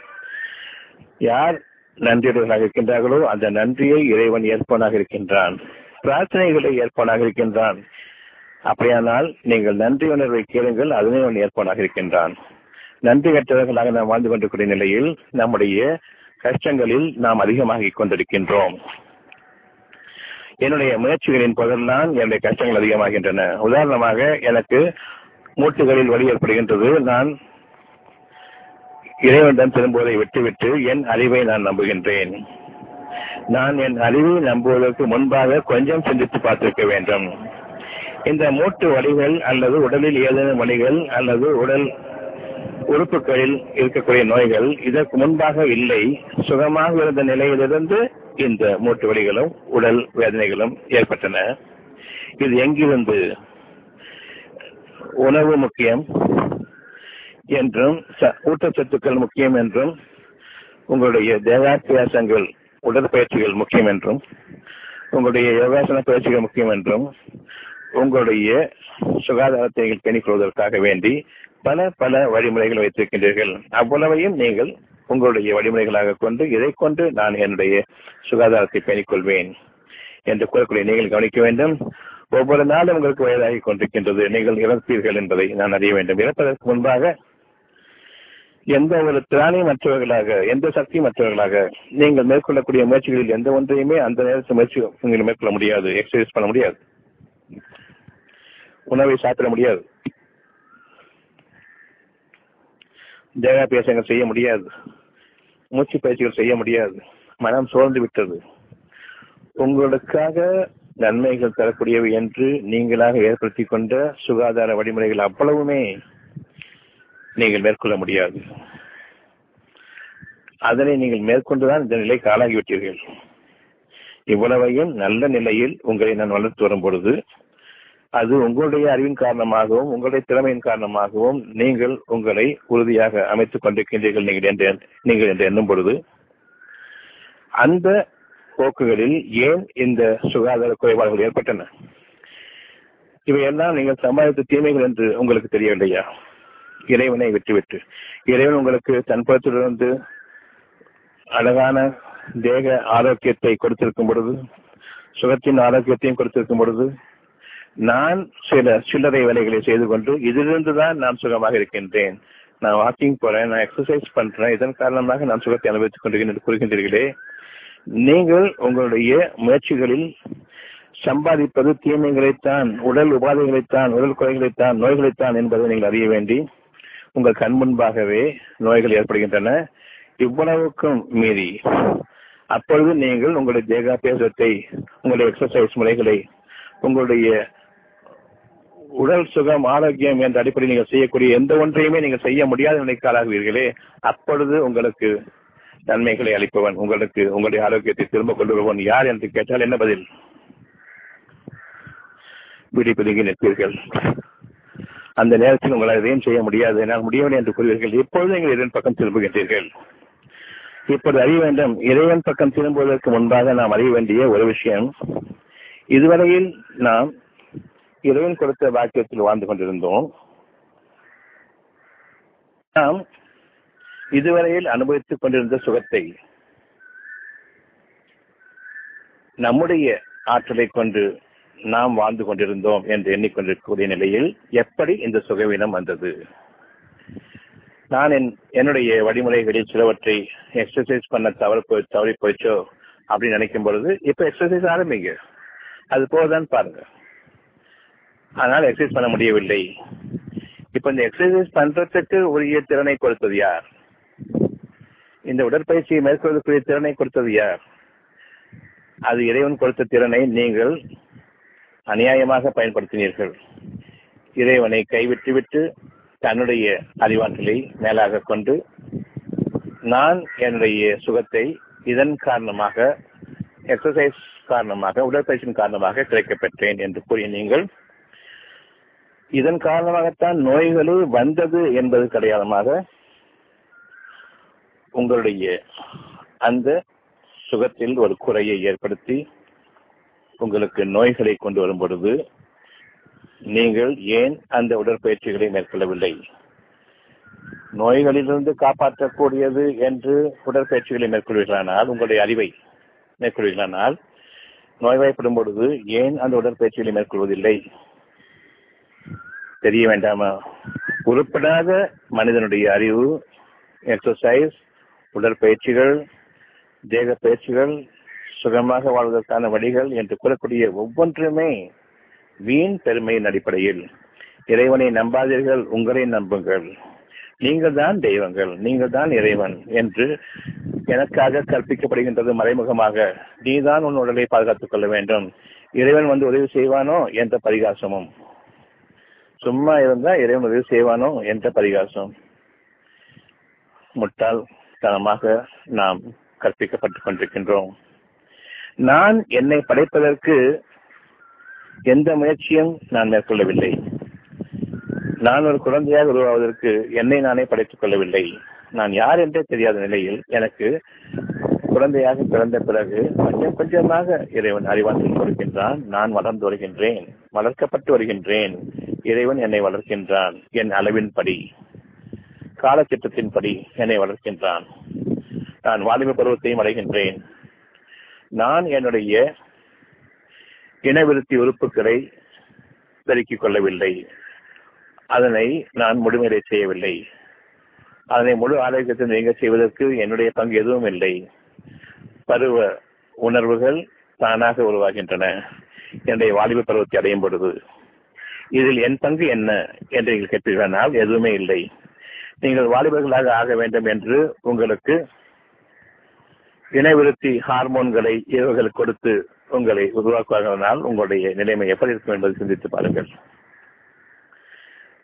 யார் நன்றியுடனாக இருக்கின்றார்களோ அந்த நன்றியை இறைவன் ஏற்பவனாக இருக்கின்றான் பிரார்த்தனைகளை ஏற்பவனாக இருக்கின்றான் அப்படியானால் நீங்கள் நன்றி உணர்வை கேளுங்கள் அதனை அவன் ஏற்பவனாக இருக்கின்றான் நன்றி கற்றவர்களாக நாம் வாழ்ந்து கொண்டிருக்கிற நிலையில் நம்முடைய கஷ்டங்களில் நாம் அதிகமாகிக் கொண்டிருக்கின்றோம் என்னுடைய முயற்சிகளின் போதெல்லாம் என்னுடைய கஷ்டங்கள் அதிகமாகின்றன உதாரணமாக எனக்கு மூட்டுகளில் வலி ஏற்படுகின்றது நான் இறைவனிடம் திரும்புவதை விட்டுவிட்டு என் அறிவை நான் நம்புகின்றேன் நான் என் அறிவை நம்புவதற்கு முன்பாக கொஞ்சம் சிந்தித்து பார்த்திருக்க வேண்டும் இந்த மூட்டு வலிகள் அல்லது உடலில் ஏதேனும் வலிகள் அல்லது உடல் உறுப்புகளில் இருக்கக்கூடிய நோய்கள் இதற்கு முன்பாக இல்லை சுகமாக இருந்த நிலையிலிருந்து இந்த மூட்டு வலிகளும் உடல் வேதனைகளும் ஏற்பட்டன இது எங்கிருந்து உணவு முக்கியம் என்றும் ஊட்டச்சத்துக்கள் முக்கியம் என்றும் உங்களுடைய தேகாத்தியாசங்கள் உடற்பயிற்சிகள் முக்கியம் என்றும் உங்களுடைய யோகாசன பயிற்சிகள் முக்கியம் என்றும் உங்களுடைய சுகாதாரத்தை பேணிக் கொள்வதற்காக வேண்டி பல பல வழிமுறைகள் வைத்திருக்கின்றீர்கள் அவ்வளவையும் நீங்கள் உங்களுடைய வழிமுறைகளாக கொண்டு இதை கொண்டு நான் என்னுடைய சுகாதாரத்தை பேணிக் கொள்வேன் என்று கூறக்கூடிய நீங்கள் கவனிக்க வேண்டும் ஒவ்வொரு நாளும் உங்களுக்கு வயதாகி கொண்டிருக்கின்றது நீங்கள் இறப்பீர்கள் என்பதை நான் அறிய வேண்டும் இறப்பதற்கு முன்பாக எந்த ஒரு திராணி மற்றவர்களாக எந்த சக்தி மற்றவர்களாக நீங்கள் மேற்கொள்ளக்கூடிய முயற்சிகளில் எந்த ஒன்றையுமே அந்த நேரத்தில் முயற்சி நீங்கள் மேற்கொள்ள முடியாது எக்ஸசைஸ் பண்ண முடியாது உணவை சாப்பிட முடியாது தேகாபியாசங்கள் செய்ய முடியாது மூச்சு பயிற்சிகள் செய்ய முடியாது மனம் சோர்ந்து விட்டது உங்களுக்காக நன்மைகள் தரக்கூடியவை என்று நீங்களாக ஏற்படுத்தி கொண்ட சுகாதார வழிமுறைகள் அவ்வளவுமே நீங்கள் மேற்கொள்ள முடியாது அதனை நீங்கள் மேற்கொண்டுதான் இந்த நிலைக்கு ஆளாகிவிட்டீர்கள் இவ்வளவையும் நல்ல நிலையில் உங்களை நான் வளர்த்து வரும் பொழுது அது உங்களுடைய அறிவின் காரணமாகவும் உங்களுடைய திறமையின் காரணமாகவும் நீங்கள் உங்களை உறுதியாக அமைத்துக் கொண்டிருக்கின்றீர்கள் நீங்கள் என்று நீங்கள் என்று எண்ணும் பொழுது அந்த போக்குகளில் ஏன் இந்த சுகாதார குறைபாடுகள் ஏற்பட்டன இவையெல்லாம் நீங்கள் சம்பாதித்த தீமைகள் என்று உங்களுக்கு தெரியவில்லையா இறைவனை விட்டுவிட்டு இறைவன் உங்களுக்கு தன் புறத்திலிருந்து அழகான தேக ஆரோக்கியத்தை கொடுத்திருக்கும் பொழுது சுகத்தின் ஆரோக்கியத்தையும் கொடுத்திருக்கும் பொழுது நான் சில சில்லறை வேலைகளை செய்து கொண்டு இதிலிருந்து தான் நான் சுகமாக இருக்கின்றேன் நான் வாக்கிங் போறேன் நான் எக்ஸசைஸ் பண்றேன் இதன் காரணமாக நான் சுகத்தை அனுபவித்துக் கொண்டிருக்கிறேன் என்று கூறுகின்றீர்களே நீங்கள் உங்களுடைய முயற்சிகளில் சம்பாதிப்பது தீமைகளைத்தான் உடல் உபாதைகளைத்தான் உடல் குறைகளைத்தான் நோய்களைத்தான் என்பதை நீங்கள் அறிய வேண்டி உங்கள் கண் முன்பாகவே நோய்கள் ஏற்படுகின்றன இவ்வளவுக்கும் மீறி அப்பொழுது நீங்கள் உங்களுடைய தேகாபியாசத்தை உங்களுடைய எக்ஸசைஸ் முறைகளை உங்களுடைய உடல் சுகம் ஆரோக்கியம் என்ற அடிப்படையில் நீங்கள் செய்யக்கூடிய எந்த ஒன்றையுமே நீங்கள் செய்ய முடியாத நிலைக்கு ஆளாகுவீர்களே அப்பொழுது உங்களுக்கு நன்மைகளை அளிப்பவன் உங்களுக்கு உங்களுடைய ஆரோக்கியத்தை திரும்ப கொண்டு வருவன் யார் என்று கேட்டால் என்ன பதில் விடி பிதுங்கி நிற்பீர்கள் அந்த நேரத்தில் உங்களால் எதையும் செய்ய முடியாது என்னால் முடியவில்லை என்று கூறுவீர்கள் இப்பொழுது நீங்கள் இதன் பக்கம் திரும்புகின்றீர்கள் இப்போது அறிய வேண்டும் இறைவன் பக்கம் திரும்புவதற்கு முன்பாக நாம் அறிய வேண்டிய ஒரு விஷயம் இதுவரையில் நாம் இறைவன் கொடுத்த வாக்கியத்தில் வாழ்ந்து கொண்டிருந்தோம் நாம் இதுவரையில் அனுபவித்துக் கொண்டிருந்த சுகத்தை நம்முடைய ஆற்றலை கொண்டு நாம் வாழ்ந்து கொண்டிருந்தோம் என்று எண்ணிக்கொண்டிருக்கக்கூடிய நிலையில் எப்படி இந்த சுகவீனம் வந்தது நான் என் என்னுடைய வழிமுறைகளில் சிலவற்றை எக்ஸசைஸ் பண்ண தவறு போய் தவறி போயிச்சோ அப்படின்னு நினைக்கும் பொழுது இப்ப எக்ஸசைஸ் ஆரம்பிங்க அது போதான் பாருங்க ஆனால் எக்ஸசைஸ் பண்ண முடியவில்லை இப்ப இந்த எக்ஸசைஸ் பண்றதுக்கு உரிய திறனை கொடுத்தது யார் இந்த உடற்பயிற்சியை மேற்கொள்ளக்கூடிய திறனை கொடுத்தது யார் அது இறைவன் கொடுத்த திறனை நீங்கள் அநியாயமாக பயன்படுத்தினீர்கள் இறைவனை கைவிட்டுவிட்டு தன்னுடைய அறிவாற்றலை மேலாக கொண்டு நான் என்னுடைய சுகத்தை இதன் காரணமாக எக்ஸசைஸ் காரணமாக உடற்பயிற்சியின் காரணமாக கிடைக்கப்பெற்றேன் என்று கூறிய நீங்கள் இதன் காரணமாகத்தான் நோய்களே வந்தது என்பது கிடையாதமாக உங்களுடைய அந்த சுகத்தில் ஒரு குறையை ஏற்படுத்தி உங்களுக்கு நோய்களை கொண்டு வரும் பொழுது நீங்கள் ஏன் அந்த உடற்பயிற்சிகளை மேற்கொள்ளவில்லை நோய்களிலிருந்து காப்பாற்றக்கூடியது என்று உடற்பயிற்சிகளை மேற்கொள்வீர்களானால் உங்களுடைய அறிவை மேற்கொள்வீர்களானால் நோய்வாய்ப்படும் பொழுது ஏன் அந்த உடற்பயிற்சிகளை மேற்கொள்வதில்லை தெரிய வேண்டாமா உருப்படாத மனிதனுடைய அறிவு எக்ஸசைஸ் உடற்பயிற்சிகள் தேக பயிற்சிகள் சுகமாக வாழ்வதற்கான வழிகள் என்று கூறக்கூடிய ஒவ்வொன்றுமே வீண் பெருமையின் அடிப்படையில் இறைவனை நம்பாதீர்கள் உங்களை நம்புங்கள் நீங்கள் தான் தெய்வங்கள் நீங்கள் தான் இறைவன் என்று எனக்காக கற்பிக்கப்படுகின்றது மறைமுகமாக நீதான் உன் உடலை பாதுகாத்துக் கொள்ள வேண்டும் இறைவன் வந்து உதவி செய்வானோ என்ற பரிகாசமும் சும்மா இருந்தா இறைவன் உதவி செய்வானோ என்ற பரிகாசம் முட்டாள்தனமாக நாம் கற்பிக்கப்பட்டுக் கொண்டிருக்கின்றோம் நான் என்னை படைப்பதற்கு எந்த முயற்சியும் நான் மேற்கொள்ளவில்லை நான் ஒரு குழந்தையாக உருவாவதற்கு என்னை நானே படைத்துக் கொள்ளவில்லை நான் யார் என்றே தெரியாத நிலையில் எனக்கு குழந்தையாக பிறந்த பிறகு கொஞ்சம் கொஞ்சமாக இறைவன் அறிவாற்றல் கொடுக்கின்றான் நான் வளர்ந்து வருகின்றேன் வளர்க்கப்பட்டு வருகின்றேன் இறைவன் என்னை வளர்க்கின்றான் என் அளவின்படி காலத்திட்டத்தின்படி என்னை வளர்க்கின்றான் நான் வாலிப பருவத்தையும் அடைகின்றேன் நான் என்னுடைய இனவிருத்தி உறுப்புகளை பெருக்கிக் கொள்ளவில்லை அதனை நான் முழுமையை செய்யவில்லை அதனை முழு ஆரோக்கியத்தை நீங்க செய்வதற்கு என்னுடைய பங்கு எதுவும் இல்லை பருவ உணர்வுகள் தானாக உருவாகின்றன என்னுடைய வாலிப பருவத்தை அடையும் பொழுது இதில் என் பங்கு என்ன என்று நீங்கள் கேட்பீர்களானால் எதுவுமே இல்லை நீங்கள் வாலிபர்களாக ஆக வேண்டும் என்று உங்களுக்கு இனவிருத்தி ஹார்மோன்களை இரவுகள் கொடுத்து உங்களை உருவாக்குவதனால் உங்களுடைய நிலைமை எப்படி இருக்கும் என்பதை சிந்தித்து பாருங்கள்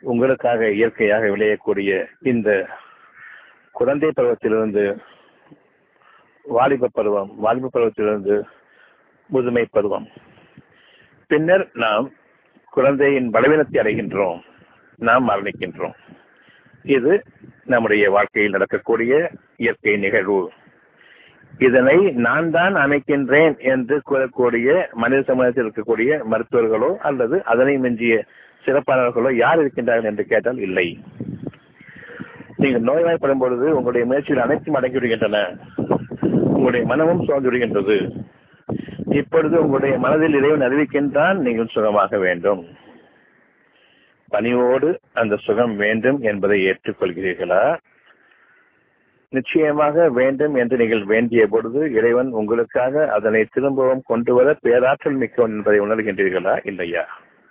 உங்களுக்காக இயற்கையாக விளையக்கூடிய இந்த குழந்தை பருவத்திலிருந்து வாலிப பருவம் வாலிப பருவத்திலிருந்து முதுமை பருவம் பின்னர் நாம் குழந்தையின் பலவீனத்தை அடைகின்றோம் நாம் மரணிக்கின்றோம் இது நம்முடைய வாழ்க்கையில் நடக்கக்கூடிய இயற்கை நிகழ்வு இதனை நான் தான் அமைக்கின்றேன் என்று கூறக்கூடிய மனித சமுதாயத்தில் இருக்கக்கூடிய மருத்துவர்களோ அல்லது அதனை மிஞ்சிய சிறப்பானவர்களோ யார் இருக்கின்றார்கள் என்று கேட்டால் இல்லை நீங்கள் நோய்வாய்ப்படும் பொழுது உங்களுடைய முயற்சிகள் அனைத்தும் அடங்கி விடுகின்றன உங்களுடைய மனமும் சோர்ந்து விடுகின்றது இப்பொழுது உங்களுடைய மனதில் இறைவன் அறிவிக்கின்றான் நீங்கள் சுகமாக வேண்டும் பணிவோடு அந்த சுகம் வேண்டும் என்பதை ஏற்றுக்கொள்கிறீர்களா நிச்சயமாக வேண்டும் என்று நீங்கள் வேண்டிய பொழுது இறைவன் உங்களுக்காக அதனை திரும்பவும் கொண்டு வர பேராற்றல் மிக்கவன் என்பதை உணர்கின்றீர்களா இல்லையா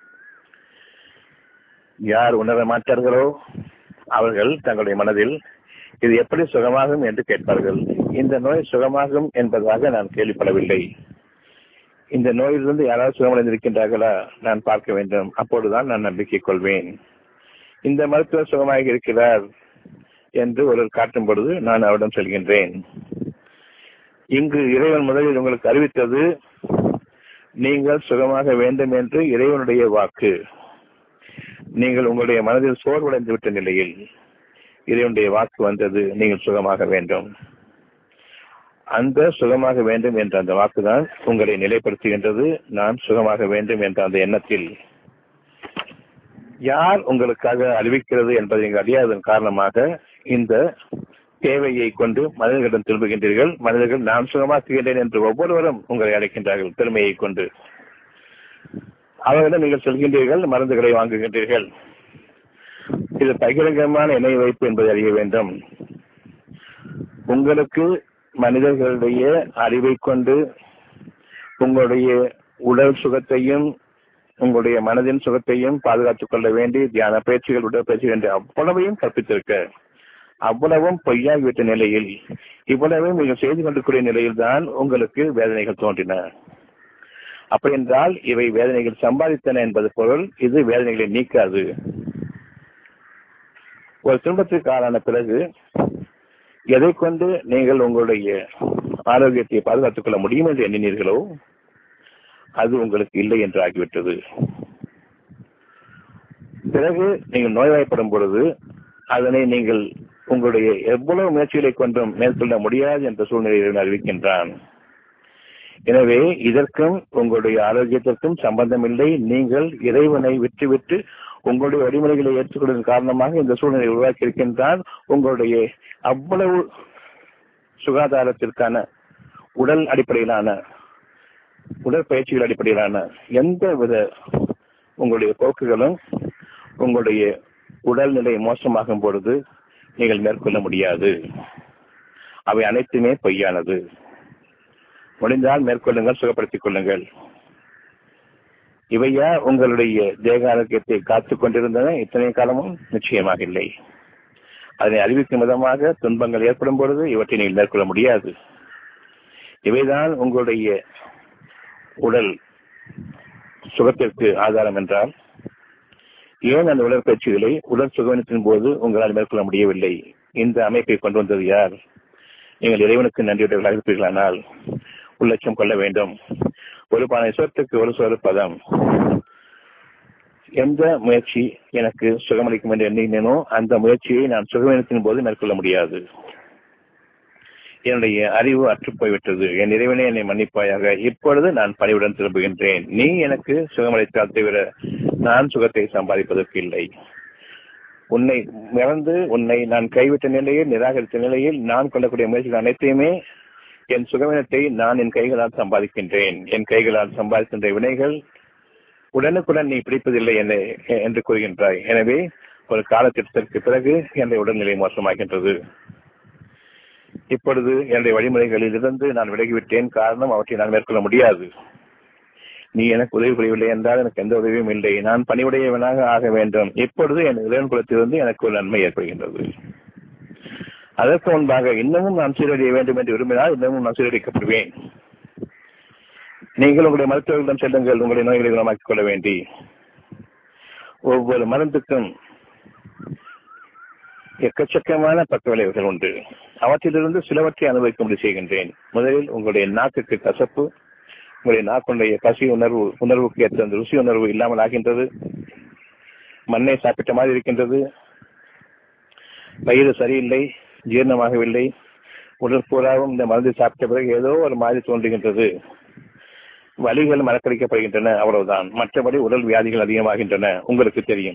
யார் உணர மாட்டார்களோ அவர்கள் தங்களுடைய மனதில் இது எப்படி சுகமாகும் என்று கேட்பார்கள் இந்த நோய் சுகமாகும் என்பதாக நான் கேள்விப்படவில்லை இந்த நோயிலிருந்து யாராவது சுகமடைந்திருக்கின்றார்களா நான் பார்க்க வேண்டும் அப்பொழுதுதான் நான் நம்பிக்கை கொள்வேன் இந்த மருத்துவர் சுகமாக இருக்கிறார் என்று ஒருவர் காட்டும் பொழுது நான் அவரிடம் செல்கின்றேன் இங்கு இறைவன் முதலில் உங்களுக்கு அறிவித்தது நீங்கள் சுகமாக வேண்டும் என்று இறைவனுடைய வாக்கு நீங்கள் உங்களுடைய மனதில் சோர்வடைந்து விட்ட நிலையில் இறைவனுடைய வாக்கு வந்தது நீங்கள் சுகமாக வேண்டும் அந்த சுகமாக வேண்டும் என்ற அந்த வாக்குதான் உங்களை நிலைப்படுத்துகின்றது நான் சுகமாக வேண்டும் என்ற அந்த எண்ணத்தில் யார் உங்களுக்காக அறிவிக்கிறது என்பதை நீங்கள் அறியாததன் காரணமாக இந்த தேவையை கொண்டு மனிதர்களிடம் திரும்புகின்றீர்கள் மனிதர்கள் நான் சுகமாக்குகின்றேன் என்று ஒவ்வொருவரும் உங்களை அழைக்கின்றார்கள் பெருமையை கொண்டு அவர்களிடம் நீங்கள் சொல்கின்றீர்கள் மருந்துகளை வாங்குகின்றீர்கள் இது பகிரங்கமான இணை வைப்பு என்பதை அறிய வேண்டும் உங்களுக்கு மனிதர்களுடைய அறிவை கொண்டு உங்களுடைய உடல் சுகத்தையும் உங்களுடைய மனதின் சுகத்தையும் பாதுகாத்துக் கொள்ள வேண்டி தியான பயிற்சிகள் உடற்பயிற்சிகள் என்று அவ்வளவையும் கற்பித்திருக்க அவ்வளவும் பொய்யாகிவிட்ட நிலையில் இவ்வளவும் நீங்கள் செய்து கொண்டிருக்கூடிய நிலையில் தான் உங்களுக்கு வேதனைகள் தோன்றின அப்படி என்றால் இவை வேதனைகள் சம்பாதித்தன என்பது பொருள் இது வேதனைகளை நீக்காது ஒரு துன்பத்திற்கு ஆளான பிறகு எதை கொண்டு நீங்கள் உங்களுடைய ஆரோக்கியத்தை பாதுகாத்துக் கொள்ள முடியும் என்று எண்ணினீர்களோ அது உங்களுக்கு இல்லை என்று ஆகிவிட்டது பிறகு நீங்கள் நோய்வாய்ப்படும் பொழுது அதனை நீங்கள் உங்களுடைய எவ்வளவு முயற்சிகளை கொண்டும் மேற்கொள்ள முடியாது என்ற சூழ்நிலையை அறிவிக்கின்றான் எனவே இதற்கும் உங்களுடைய ஆரோக்கியத்திற்கும் சம்பந்தம் இல்லை நீங்கள் இறைவனை விட்டுவிட்டு உங்களுடைய வழிமுறைகளை ஏற்றுக்கொள்வதன் காரணமாக இந்த சூழ்நிலை உருவாக்கி இருக்கின்றான் உங்களுடைய அவ்வளவு சுகாதாரத்திற்கான உடல் அடிப்படையிலான உடற்பயிற்சிகள் அடிப்படையிலான எந்த வித உங்களுடைய போக்குகளும் உங்களுடைய உடல்நிலை மோசமாகும் பொழுது நீங்கள் மேற்கொள்ள முடியாது அவை அனைத்துமே பொய்யானது முடிந்தால் மேற்கொள்ளுங்கள் சுகப்படுத்திக் கொள்ளுங்கள் இவையா உங்களுடைய தேக ஆரோக்கியத்தை காத்துக் கொண்டிருந்தன இத்தனை காலமும் நிச்சயமாக இல்லை அதனை அறிவிக்கும் விதமாக துன்பங்கள் ஏற்படும் பொழுது இவற்றை நீங்கள் மேற்கொள்ள முடியாது இவைதான் உங்களுடைய உடல் சுகத்திற்கு ஆதாரம் என்றால் ஏன் அந்த உடற்பயிற்சிகளை உடல் சுகவனத்தின் போது உங்களால் மேற்கொள்ள முடியவில்லை இந்த அமைப்பை கொண்டு வந்தது யார் நீங்கள் இறைவனுக்கு நன்றியுடையவர்களாக இருப்பீர்களானால் உள்ளட்சம் கொள்ள வேண்டும் ஒரு பானை சொத்துக்கு ஒரு சோறு பதம் எந்த முயற்சி எனக்கு சுகமளிக்கும் என்று எண்ணினோ அந்த முயற்சியை நான் சுகவீனத்தின் போது மேற்கொள்ள முடியாது என்னுடைய அறிவு அற்றுப் போய்விட்டது என் இறைவனே என்னை மன்னிப்பாயாக இப்பொழுது நான் பணிவுடன் திரும்புகின்றேன் நீ எனக்கு சுகமளித்தால் தவிர நான் சுகத்தை சம்பாதிப்பதற்கு இல்லை உன்னை மறந்து உன்னை நான் கைவிட்ட நிலையில் நிராகரித்த நிலையில் நான் கொள்ளக்கூடிய முயற்சிகள் அனைத்தையுமே என் சுகவினத்தை நான் என் கைகளால் சம்பாதிக்கின்றேன் என் கைகளால் சம்பாதிக்கின்ற வினைகள் உடனுக்குடன் நீ பிடிப்பதில்லை என்று கூறுகின்றாய் எனவே ஒரு காலத்திட்டத்திற்கு பிறகு என்னுடைய உடல்நிலை மோசமாகின்றது இப்பொழுது என்னுடைய வழிமுறைகளில் இருந்து நான் விலகிவிட்டேன் காரணம் அவற்றை நான் மேற்கொள்ள முடியாது நீ எனக்கு உதவி புரியவில்லை என்றால் எனக்கு எந்த உதவியும் இல்லை நான் பணிவுடையவனாக ஆக வேண்டும் இப்பொழுது என் இளைவன் குலத்திலிருந்து எனக்கு ஒரு நன்மை ஏற்படுகின்றது அதற்கு முன்பாக இன்னமும் நான் சீரழிய வேண்டும் என்று விரும்பினால் இன்னமும் நான் சீரழிக்கப்படுவேன் நீங்கள் உங்களுடைய மருத்துவர்களிடம் செல்லுங்கள் உங்களுடைய நோய்களை குணமாக்கிக் கொள்ள வேண்டி ஒவ்வொரு மருந்துக்கும் எக்கச்சக்கமான பக்க விளைவுகள் உண்டு அவற்றிலிருந்து சிலவற்றை அனுபவிக்கும்படி செய்கின்றேன் முதலில் உங்களுடைய நாக்குக்கு கசப்பு உங்களுடைய நாக்குடைய பசி உணர்வு உணர்வுக்கு ஏற்ற அந்த ருசி உணர்வு இல்லாமல் ஆகின்றது மண்ணை சாப்பிட்ட மாதிரி இருக்கின்றது வயிறு சரியில்லை ஜீரணமாகவில்லை உடற்பூராவும் இந்த மருந்து சாப்பிட்ட பிறகு ஏதோ ஒரு மாதிரி தோன்றுகின்றது வலிகள் மறக்கடிக்கப்படுகின்றன அவ்வளவுதான் மற்றபடி உடல் வியாதிகள் அதிகமாகின்றன உங்களுக்கு தெரியும்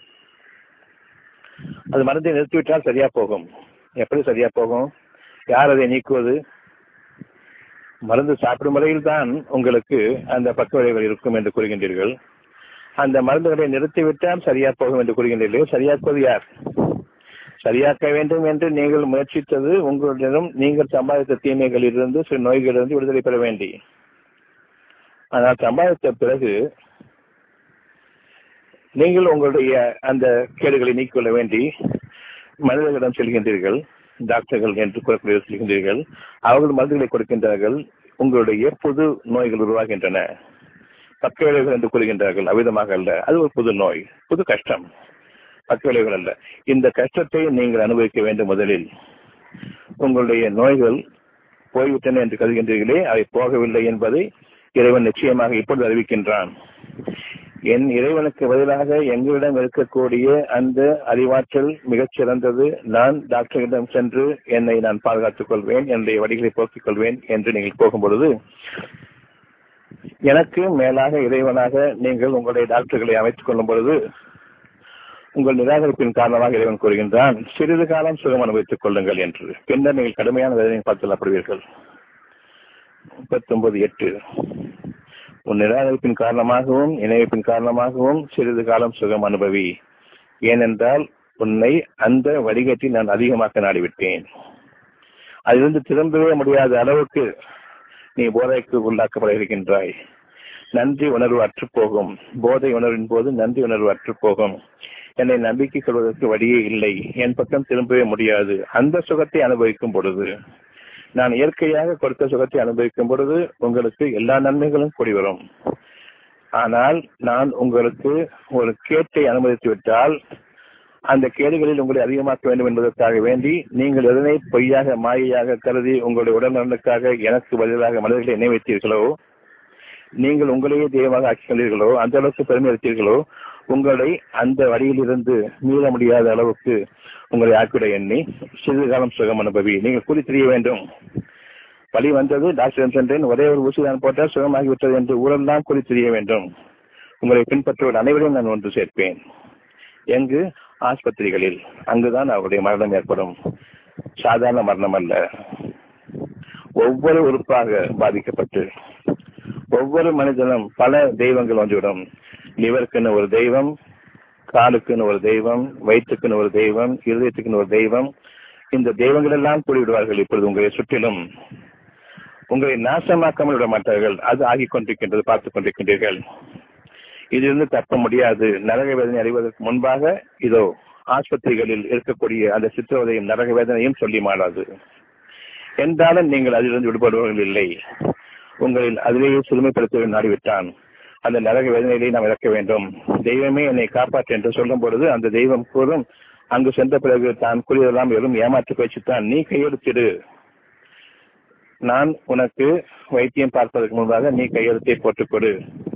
அது மருந்தை நிறுத்திவிட்டால் சரியா போகும் எப்படி சரியா போகும் யார் அதை நீக்குவது மருந்து சாப்பிடும் முறையில் தான் உங்களுக்கு அந்த பக்க விளைவுகள் இருக்கும் என்று கூறுகின்றீர்கள் அந்த மருந்துகளை நிறுத்திவிட்டால் சரியா போகும் என்று கூறுகின்றீர்கள் சரியாக்குவது யார் சரியாக்க வேண்டும் என்று நீங்கள் முயற்சித்தது உங்களிடம் நீங்கள் சம்பாதித்த தீமைகளிலிருந்து சில நோய்களிலிருந்து விடுதலை பெற வேண்டி ஆனால் சம்பாதித்த பிறகு நீங்கள் உங்களுடைய அந்த கேடுகளை நீக்கிக்கொள்ள வேண்டி மனிதர்களிடம் செல்கின்றீர்கள் டாக்டர்கள் என்று கூறக்கூடிய செல்கின்றீர்கள் அவர்கள் மருந்துகளை கொடுக்கின்றார்கள் உங்களுடைய புது நோய்கள் உருவாகின்றன பக்க விளைவுகள் என்று கூறுகின்றார்கள் அவ்விதமாக அல்ல அது ஒரு புது நோய் புது கஷ்டம் பக்க விளைவுகள் அல்ல இந்த கஷ்டத்தை நீங்கள் அனுபவிக்க வேண்டும் முதலில் உங்களுடைய நோய்கள் போய்விட்டன என்று கருதுகின்றீர்களே அவை போகவில்லை என்பதை இறைவன் நிச்சயமாக இப்பொழுது அறிவிக்கின்றான் என் இறைவனுக்கு பதிலாக எங்களிடம் இருக்கக்கூடிய அந்த அறிவாற்றல் மிகச் சிறந்தது நான் டாக்டரிடம் சென்று என்னை நான் பாதுகாத்துக் கொள்வேன் என்னுடைய வழிகளை போக்கிக் கொள்வேன் என்று நீங்கள் போகும்பொழுது எனக்கு மேலாக இறைவனாக நீங்கள் உங்களுடைய டாக்டர்களை அமைத்துக் கொள்ளும் பொழுது உங்கள் நிராகரிப்பின் காரணமாக இறைவன் கூறுகின்றான் சிறிது காலம் சுகம் அனுபவித்துக் கொள்ளுங்கள் என்று பின்னர் நீங்கள் கடுமையான வேதனை பார்த்து கொள்ளப்படுவீர்கள் முப்பத்தி ஒன்பது எட்டு உன் நிராகரிப்பின் காரணமாகவும் இணைப்பின் காரணமாகவும் சிறிது காலம் சுகம் அனுபவி ஏனென்றால் உன்னை அந்த வடிகட்டி நான் அதிகமாக்க நாடிவிட்டேன் அதிலிருந்து திரும்பவே முடியாத அளவுக்கு நீ போதைக்கு உள்ளாக்கப்பட இருக்கின்றாய் நன்றி உணர்வு அற்றுப்போகும் போதை உணர்வின் போது நன்றி உணர்வு அற்றுப்போகும் என்னை நம்பிக்கை கொள்வதற்கு வழியே இல்லை என் பக்கம் திரும்பவே முடியாது அந்த சுகத்தை அனுபவிக்கும் பொழுது நான் இயற்கையாக கொடுத்த சுகத்தை அனுபவிக்கும் பொழுது உங்களுக்கு எல்லா நன்மைகளும் கூடி வரும் ஆனால் நான் உங்களுக்கு ஒரு கேட்டை அனுமதித்து விட்டால் அந்த கேடுகளில் உங்களை அதிகமாக்க வேண்டும் என்பதற்காக வேண்டி நீங்கள் எதனை பொய்யாக மாயையாக கருதி உங்களுடைய உடல் நலனுக்காக எனக்கு பதிலாக மனிதர்களை நினைவைத்தீர்களோ நீங்கள் உங்களையே தெய்வமாக ஆக்கிக் கொண்டீர்களோ அந்த அளவுக்கு பெருமை எடுத்தீர்களோ உங்களை அந்த வழியிலிருந்து மீள முடியாத அளவுக்கு உங்களை ஆக்கிவிட எண்ணி சிறிது காலம் சுகம் அனுபவி நீங்கள் கூறி தெரிய வேண்டும் வழி வந்தது டாக்டர் சென்றேன் ஒரே ஒரு ஊசி தான் போட்டால் சுகமாகிவிட்டது என்று ஊரெல்லாம் கூறி தெரிய வேண்டும் உங்களை பின்பற்றுவோர் அனைவரையும் நான் ஒன்று சேர்ப்பேன் எங்கு ஆஸ்பத்திரிகளில் அங்குதான் அவருடைய மரணம் ஏற்படும் சாதாரண மரணம் அல்ல ஒவ்வொரு உறுப்பாக பாதிக்கப்பட்டு ஒவ்வொரு மனிதனும் பல தெய்வங்கள் வந்துவிடும் லிவருக்குன்னு ஒரு தெய்வம் காலுக்குன்னு ஒரு தெய்வம் வயிற்றுக்குன்னு ஒரு தெய்வம் இருதயத்துக்குன்னு ஒரு தெய்வம் இந்த தெய்வங்கள் எல்லாம் கூடிவிடுவார்கள் இப்பொழுது உங்களை சுற்றிலும் உங்களை நாசமாக்காமல் விட மாட்டார்கள் அது ஆகிக் கொண்டிருக்கின்றது பார்த்துக் கொண்டிருக்கின்றீர்கள் இதிலிருந்து தப்ப முடியாது நரக வேதனை அறிவதற்கு முன்பாக இதோ ஆஸ்பத்திரிகளில் இருக்கக்கூடிய அந்த சித்திரவதையும் நரக வேதனையும் சொல்லி மாறாது என்றாலும் நீங்கள் அதிலிருந்து விடுபடுவர்கள் இல்லை உங்களில் அதிலேயே சிறுமைப்படுத்த நாடிவிட்டான் அந்த நரக வேதனையிலே நாம் இறக்க வேண்டும் தெய்வமே என்னை காப்பாற்று என்று சொல்லும் பொழுது அந்த தெய்வம் கூறும் அங்கு சென்ற பிறகு தான் கூறியதெல்லாம் வெறும் ஏமாற்று பேச்சுத்தான் நீ கையெழுத்திடு நான் உனக்கு வைத்தியம் பார்ப்பதற்கு முன்பாக நீ கையெழுத்தை போட்டுக் கொடு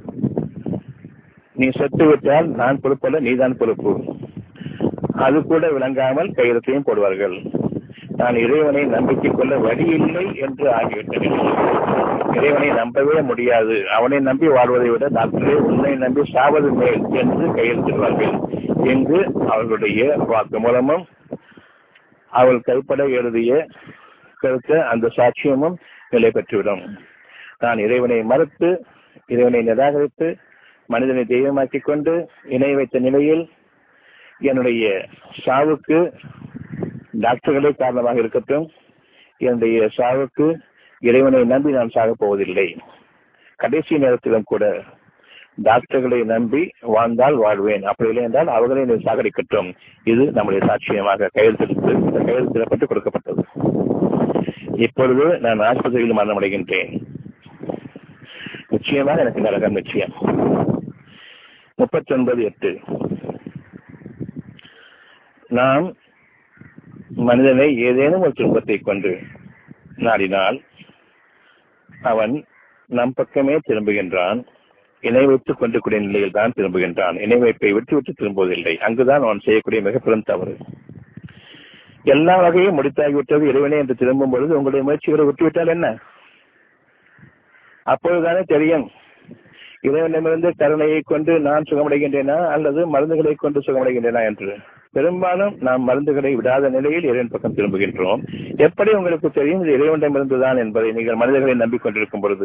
நீ செத்து விட்டால் நான் பொறுப்பல்ல நீதான் பொறுப்பு அது கூட விளங்காமல் கையெழுத்தையும் போடுவார்கள் நான் இறைவனை நம்பிக்கை கொள்ள வழி இல்லை என்று ஆகிவிட்டேன் இறைவனை நம்பவே முடியாது அவனை நம்பி வாழ்வதை விட டாக்டரே உன்னை நம்பி சாவது மேல் என்று கையெழுத்திடுவார்கள் எங்கு அவர்களுடைய வாக்கு மூலமும் அவள் கைப்பட எழுதிய கருத்த அந்த சாட்சியமும் நிலை பெற்றுவிடும் நான் இறைவனை மறுத்து இறைவனை நிராகரித்து மனிதனை தெய்வமாக்கிக் கொண்டு இணை வைத்த நிலையில் என்னுடைய சாவுக்கு டாக்டர்களே காரணமாக இருக்கட்டும் என்னுடைய சாவுக்கு இறைவனை நம்பி நான் சாகப் போவதில்லை கடைசி நேரத்திலும் கூட டாக்டர்களை நம்பி வாழ்ந்தால் வாழ்வேன் அப்படி இல்லை என்றால் அவர்களை என்னை சாகடிக்கட்டும் இது நம்முடைய சாட்சியமாக கையெழுத்திட்டு கையெழுத்திடப்பட்டு கொடுக்கப்பட்டது இப்பொழுது நான் ஆஸ்பத்திரியில் மரணமடைகின்றேன் நிச்சயமாக எனக்கு நரகம் நிச்சயம் முப்பத்தி ஒன்பது எட்டு நாம் மனிதனை ஏதேனும் ஒரு துன்பத்தை கொண்டு நாடினால் அவன் நம் பக்கமே திரும்புகின்றான் இணை வைத்துக் கொண்டிருக்கூடிய நிலையில் தான் திரும்புகின்றான் இணை வைப்பை விட்டு விட்டு திரும்புவதில்லை அங்குதான் அவன் செய்யக்கூடிய மிக பெரும் தவறு எல்லா வகையும் முடித்தாகிவிட்டது இறைவனே என்று திரும்பும் பொழுது உங்களுடைய முயற்சிகளை விட்டுவிட்டால் என்ன அப்பொழுதுதானே தெரியும் இறைவனிடமிருந்து கருணையை கொண்டு நான் சுகமடைகின்றேனா அல்லது மருந்துகளை கொண்டு சுகமடைகின்றேனா என்று பெரும்பாலும் நாம் மருந்துகளை விடாத நிலையில் இறைவன் பக்கம் திரும்புகின்றோம் எப்படி உங்களுக்கு தெரியும் இது இறைவனிடமிருந்துதான் என்பதை நீங்கள் மனிதர்களை நம்பிக்கொண்டிருக்கும் பொழுது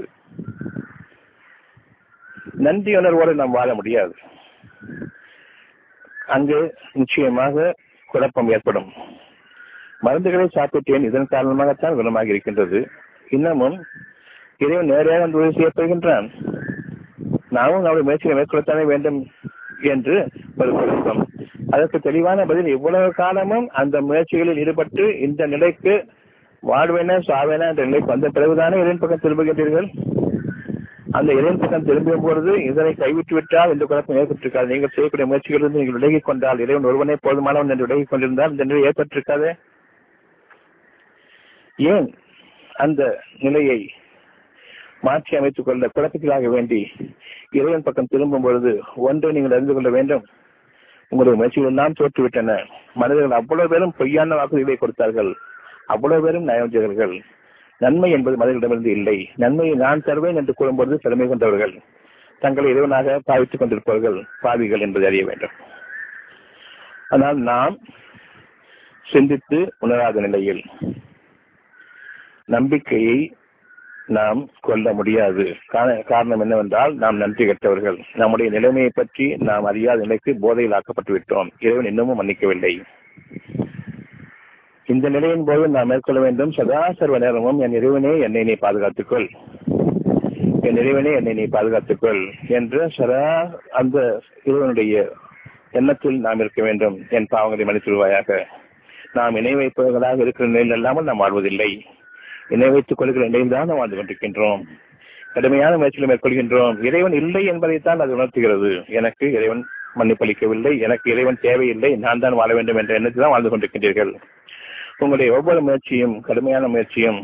நன்றியுணர்வோடு நாம் வாழ முடியாது அங்கு நிச்சயமாக குழப்பம் ஏற்படும் மருந்துகளை சாப்பிட்டேன் இதன் காரணமாகத்தான் குணமாக இருக்கின்றது இன்னமும் இறைவன் நேரடியாக வந்து உதவி செய்யப்படுகின்றான் நாமும் நம்முடைய முயற்சிகளை மேற்கொள்ளத்தானே வேண்டும் என்று ஒரு குழப்பம் அதற்கு தெளிவான பதில் இவ்வளவு காலமும் அந்த முயற்சிகளில் ஈடுபட்டு இந்த நிலைக்கு வாழ்வேன சாவேனா என்ற நிலைக்கு வந்த பிறகுதானே இறைவன் பக்கம் திரும்புகின்றீர்கள் அந்த இறைவன் பக்கம் திரும்பும் பொழுது இதனை கைவிட்டு விட்டால் இந்த குழப்பம் ஏற்பட்டிருக்காது நீங்கள் செய்யக்கூடிய முயற்சிகளிலிருந்து நீங்கள் விலகிக் கொண்டால் இறைவன் ஒருவனே போதுமானவன் என்று விலகிக் கொண்டிருந்தால் இந்த நிலை ஏற்பட்டிருக்காது ஏன் அந்த நிலையை மாற்றி அமைத்துக் கொள்ள குழப்பத்திலாக வேண்டி இறைவன் பக்கம் திரும்பும் பொழுது ஒன்றை நீங்கள் அறிந்து கொள்ள வேண்டும் உங்களுடைய முயற்சிகள் எல்லாம் தோற்றுவிட்டன மனிதர்கள் அவ்வளவு பேரும் பொய்யான வாக்குறுதிகளை கொடுத்தார்கள் அவ்வளவு பேரும் நயவஞ்சகர்கள் நன்மை என்பது மனிதர்களிடமிருந்து இல்லை நன்மையை நான் தருவேன் என்று கூறும்பொழுது திறமை கொண்டவர்கள் தங்களை இறைவனாக பாவித்துக் கொண்டிருப்பவர்கள் பாவிகள் என்பதை அறிய வேண்டும் ஆனால் நாம் சிந்தித்து உணராத நிலையில் நம்பிக்கையை நாம் கொள்ள முடியாது காரணம் என்னவென்றால் நாம் நன்றி கெட்டவர்கள் நம்முடைய நிலைமையை பற்றி நாம் அறியாத நிலைக்கு போதையில் ஆக்கப்பட்டு விட்டோம் இறைவன் இன்னமும் மன்னிக்கவில்லை இந்த நிலையின் போது நாம் மேற்கொள்ள வேண்டும் சதா சர்வ நேரமும் என் இறைவனே என்னை நீ பாதுகாத்துக்கொள் என் இறைவனே என்னை நீ பாதுகாத்துக்கொள் என்று சதா அந்த இறைவனுடைய எண்ணத்தில் நாம் இருக்க வேண்டும் என் பாவங்களை மன்னித்துருவாயாக நாம் இணை வைப்பவர்களாக இருக்கிற நிலையில் அல்லாமல் நாம் வாழ்வதில்லை இணை வைத்துக் கொள்கிற நிலையில் தான் நாம் வாழ்ந்து கொண்டிருக்கின்றோம் கடுமையான முயற்சிகளை மேற்கொள்கின்றோம் இறைவன் இல்லை என்பதைத்தான் அது உணர்த்துகிறது எனக்கு இறைவன் மன்னிப்பளிக்கவில்லை எனக்கு இறைவன் தேவையில்லை நான் தான் வாழ வேண்டும் என்ற எண்ணத்தில் தான் வாழ்ந்து கொண்டிருக்கின்றீர்கள் உங்களுடைய ஒவ்வொரு முயற்சியும் கடுமையான முயற்சியும்